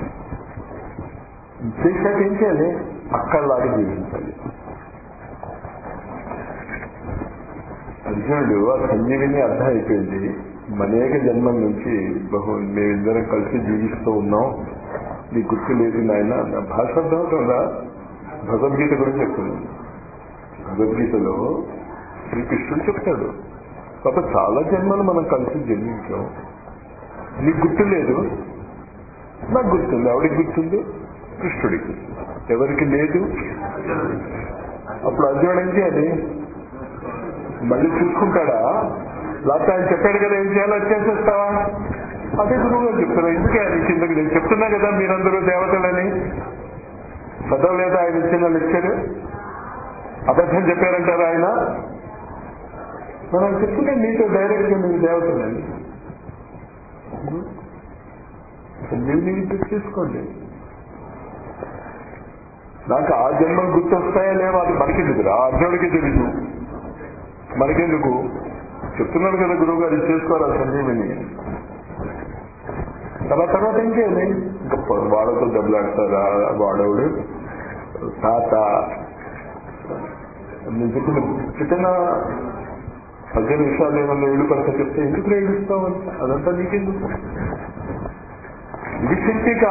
చేశాక ఏం చేయాలి అక్కడలాగా జీవించాలి అర్జునుడు ఆ సంజీవిని అర్థం అయిపోయింది అనేక జన్మల నుంచి బహు మేమిద్దరం కలిసి జీవిస్తూ ఉన్నాం నీకు గుర్తు లేదు నాయన నా భాష అర్థం అవుతుందా భగవద్గీత గురించి చెప్తున్నాను భగవద్గీతలో శ్రీకృష్ణుడు చెప్తాడు పాప చాలా జన్మలు మనం కలిసి జన్మించాం నీకు గుర్తు లేదు నాకు గుర్తుంది ఆవిడికి గుర్తుంది కృష్ణుడికి ఎవరికి లేదు అప్పుడు అర్జునుడు ఏం చేయాలి మళ్ళీ చూసుకుంటాడా లేకపోతే ఆయన చెప్పాడు కదా ఏం చేయాలో అది చేసేస్తావా అదే గురువు గారు చెప్తారు ఎందుకే అది కిందకి నేను చెప్తున్నా కదా మీరందరూ దేవతలని చదవలేదా ఆయన ఇచ్చిన లెక్చర్ అబద్ధం చెప్పారంటారా ఆయన మనం చెప్తుంటే మీతో డైరెక్ట్ గా మీరు దేవతలండి సంజీవిని విద్య చేసుకోండి నాకు ఆ జన్మలు గుర్తొస్తాయా లేవా అది మనకెందుకురా అర్జునుడికి తెలీదు మనకెందుకు చెప్తున్నాడు కదా గురువు గారు ఇది చేసుకోరా సంజీవిని తర్వాత తర్వాత ఏం చేయాలి ఇంకా వాడతో దెబ్బలాడతారా వాడవుడు తాత నేను చెప్పిన చెప్పిన పద్దెనిమిది నిమిషాలు ఏమన్నా ఏడు కనుక చెప్తే ఎందుకు ఏడుస్తావు అంత అదంతా నీకెందుకు ఇది శక్తిక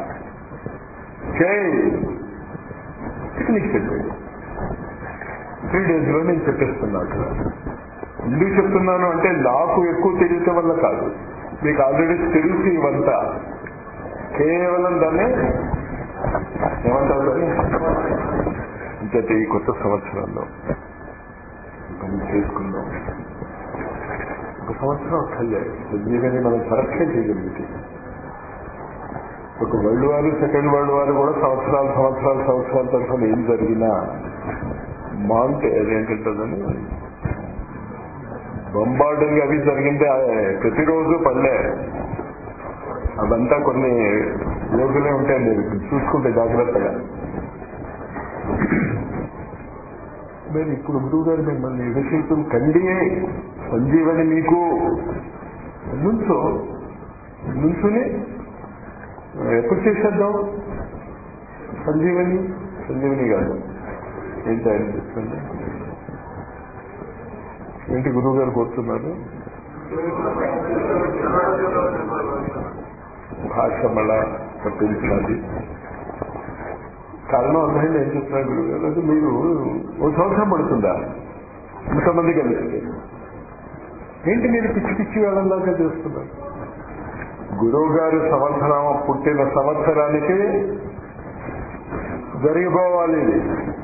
చేయి నీకు చెప్పేది త్రీ డేస్ లో నేను చెప్పేస్తున్నా అక్కడ ఎందుకు చెప్తున్నాను అంటే నాకు ఎక్కువ తెలియటం వల్ల కాదు మీకు ఆల్రెడీ తెలుసు ఇవంతా కేవలం దాన్ని ఏమంటారు దాన్ని ఇంకైతే ఈ కొత్త సంవత్సరంలో మనం చేసుకుందాం ఒక సంవత్సరం అక్కర్లే జీవిని మనం పరీక్ష చేయగలిగితే ఒక వరల్డ్ వారు సెకండ్ వరల్డ్ వారు కూడా సంవత్సరాలు సంవత్సరాలు సంవత్సరాల తరఫున ఏం జరిగినా మాంటే అదేంటంటుందని బొంబార్డింగ్ అవి జరిగింది ప్రతిరోజు పల్లె అదంతా కొన్ని రోజులే ఉంటాయి మీరు చూసుకుంటే జాగ్రత్తగా మరి ఇప్పుడు గురువు గారు మిమ్మల్ని యుగశిల్పులు కండియే సంజీవని మీకు నుంచో నుంచుని ఎప్పుడు చేసేద్దాం సంజీవని సంజీవని కాదు ఏంటి ఆయన చెప్తుంది ఏంటి గురువు గారు కోరుతున్నారు భాష మళ్ళా పట్టించాలి కారణం అర్థమైంది ఏం చెప్తున్నారు గురువు గారు అది మీరు ఓ సంవత్సరం పడుతుందా ఇంతమంది కలిస్తే ఏంటి మీరు పిచ్చి పిచ్చి వేళల్లాగా చేస్తున్నారు గురువు గారు సంవత్సరం పుట్టిన సంవత్సరానికి జరిగిపోవాలి ఇది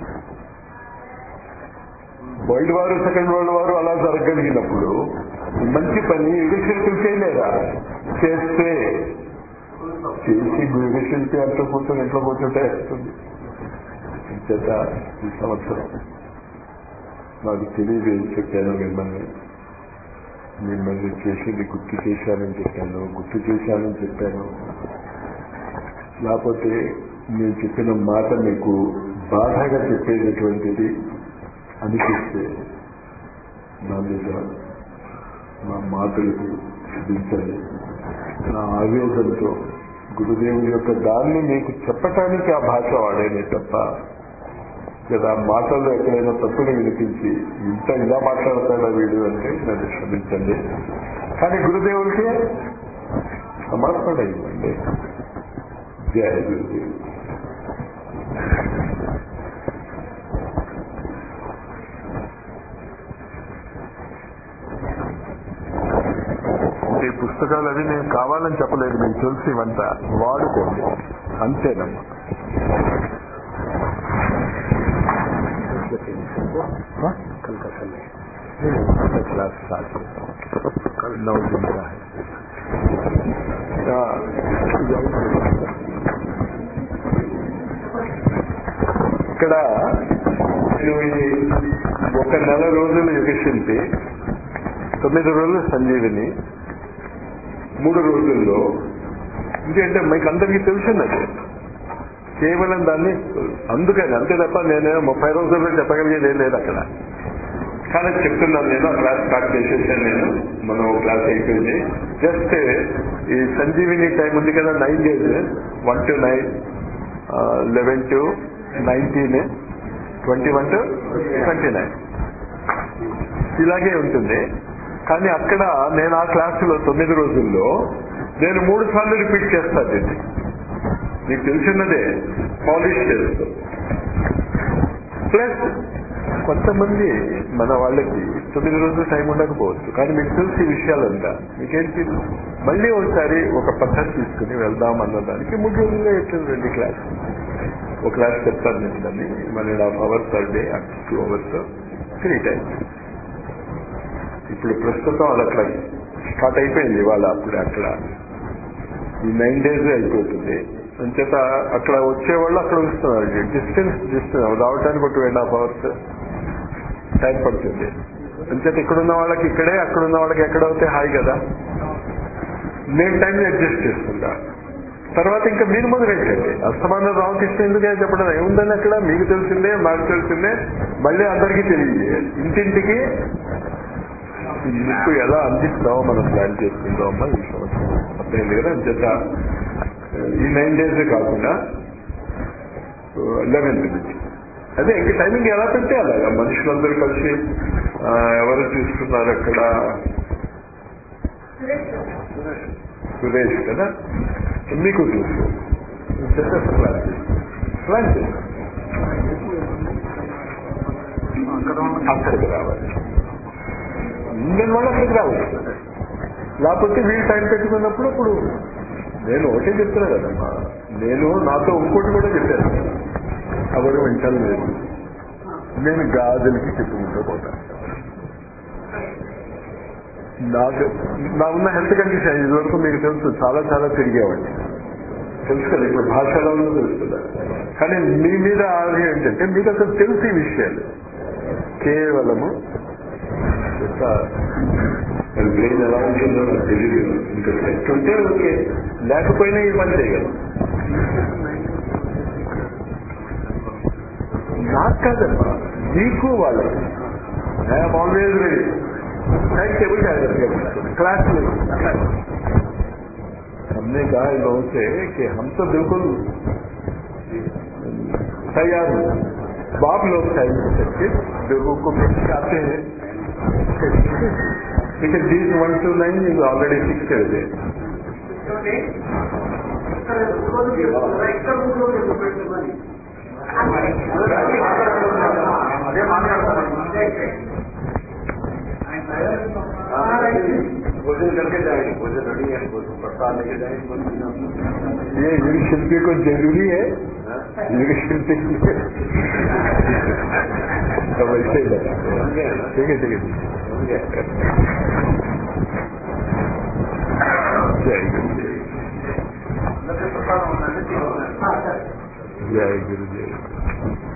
వరల్డ్ వారు సెకండ్ వరల్డ్ వారు అలా జరగగలిగినప్పుడు మంచి పని యుగశిల్పులు చేయలేదా చేస్తే చేసి యుగశిల్పి అంత కూర్చొని ఇంట్లో కూర్చుంటే వస్తుంది చేత ఈ సంవత్సరం నాకు తెలియదు ఏం చెప్పాను మిమ్మల్ని మిమ్మల్ని చేసింది గుర్తు చేశానని చెప్పాను గుర్తు చేశానని చెప్పాను లేకపోతే నేను చెప్పిన మాట మీకు బాధగా చెప్పేటటువంటిది అనిపిస్తే నా మీద నా మాటలకు దించండి నా ఆవేదనతో గురుదేవుని యొక్క దాన్ని మీకు చెప్పటానికి ఆ భాష వాడేనే తప్ప కదా మాటల్లో ఎక్కడైనా తప్పుని వినిపించి ఇంత ఇలా మాట్లాడతాడా వీడు అంటే నన్ను క్షమించండి కానీ గురుదేవుడికి సమర్పణ ఇవ్వండి జయ గురుదేవుడు ఈ పుస్తకాలు అవి నేను కావాలని చెప్పలేదు మీకు తెలిసి ఇవంతా వాడుకోండి అంతేనమ్మా कल का समय क्लास स्टार्ट कल नौ दिन का है ఇక్కడ నేను ఈ ఒక నెల రోజులు యుగశిల్పి తొమ్మిది రోజులు సంజీవిని మూడు రోజుల్లో ఎందుకంటే మీకు అందరికీ తెలిసినది కేవలం దాన్ని అందుకని అంతే తప్ప నేను ముప్పై రోజుల్లో చెప్పగలిగేది ఏం లేదు అక్కడ కానీ చెప్తున్నాను నేను ఆ క్లాస్ స్టార్ట్ చేసేసాను నేను మనం ఓ క్లాస్ అయిపోయింది జస్ట్ ఈ సంజీవిని టైం ఉంది కదా nine days one to nine eleven to nineteen twenty one to twenty nine ఇలాగే ఉంటుంది కానీ అక్కడ నేను ఆ క్లాసులో తొమ్మిది రోజుల్లో నేను మూడు సార్లు రిపీట్ చేస్తాను దీన్ని మీకు తెలిసినదే పాలిష్ చేస్తూ ప్లస్ కొంతమంది మన వాళ్ళకి తొమ్మిది రోజులు టైం ఉండకపోవచ్చు కానీ మీకు తెలిసి ఈ విషయాలంతా మీకేంటి మళ్ళీ ఒకసారి ఒక పద్ధతి తీసుకుని వెళ్దాం అన్నదానికి మూడు రోజుల్లో ఎట్లేదు రెండు క్లాస్ ఒక క్లాస్ చెప్తాను నేను దాన్ని one and half hours per day two hours three times ఇప్పుడు ప్రస్తుతం అది అట్లా స్టార్ట్ అయిపోయింది ఇవాళ అప్పుడు అక్కడ ఈ నైన్ డేస్ అయిపోతుంది అంచేత అక్కడ వచ్చేవాళ్ళు అక్కడ వస్తున్నారు డిస్టెన్స్ డిస్టెన్స్ రావడానికి ఒక two and half hours time పడుతుంది అంచేత ఇక్కడున్న వాళ్ళకి ఇక్కడే అక్కడున్న వాళ్ళకి ఎక్కడ అవుతే హాయి కదా నేను టైం అడ్జస్ట్ చేసుకుంటా తర్వాత ఇంకా మీరు మొదలెట్టండి అస్తమానం రామకృష్ణ ఎందుకే చెప్పడం ఏముందని అక్కడ మీకు తెలిసిందే మాకు తెలిసిందే మళ్ళీ అందరికీ తెలియజేయాలి ఇంటింటికి మీకు ఎలా అందిస్తామో మనం ప్లాన్ చేసుకుందామమ్మా ఈ సంవత్సరం అర్థమైంది కదా అంచేత ఈ నైన్ డేస్ కాకుండా లెవెన్త్ నుంచి అదే ఇంక టైమింగ్ ఎలా పెడితే అలాగా మనుషులందరూ కలిసి ఆ, ఎవరు తీసుకున్నారు అక్కడ సురేష్ కదా మీకు తెలుసు అంచేత ప్లాన్ చేస్తాం ప్లాన్ చేస్తాం అక్కడికి రావాలి ఇండియన్ వాళ్ళు అక్కడికి రావచ్చు లేకపోతే వీళ్ళు టైం పెట్టుకున్నప్పుడు ఇప్పుడు నేను ఒకటే చెప్తున్నా కదమ్మా నేను నాతో ఇంకోటి కూడా చెప్పాను ఎవరు వింటాను లేదు నేను గాజులకి చెప్పుకుంటూ పోతాను నాకు నా ఉన్న హెల్త్ కండిషన్ ఇదివరకు మీకు తెలుసు చాలా చాలా తిరిగేవాడిని తెలుసు కదా ఇప్పుడు భాష ఎలా ఉందో తెలుసు కదా కానీ మీ మీద ఆది ఏంటంటే మీకు అసలు తెలుసు ఈ విషయాలు కేవలము బ్రెయిన్ ఎలా ఉంటుందో నాకు తెలియదు ఇంకా సెట్ ఉంటే ఓకే లేకపోయినా ఈ పని చేయగలం నాకు కాదమ్మా నీకు వాళ్ళకి I'm always ready time table जाएगा क्लास में हमने कहा इन लोगों से कि हम तो बिल्कुल तैयार हैं बाप लोग टाइम करके लोगों को फिक्स आते हैं because these one to nine is already fixed है भोजन करके जाएंगे भोजन रेडी है भोजन प्रसाद लेके जाएंगे ये युग शिल्पी को जरूरी है युग शिल्पी तो वैसे ही लगा ठीक है ठीक है जय गुरु प्रसाद होना है जय गुरु जय गुरु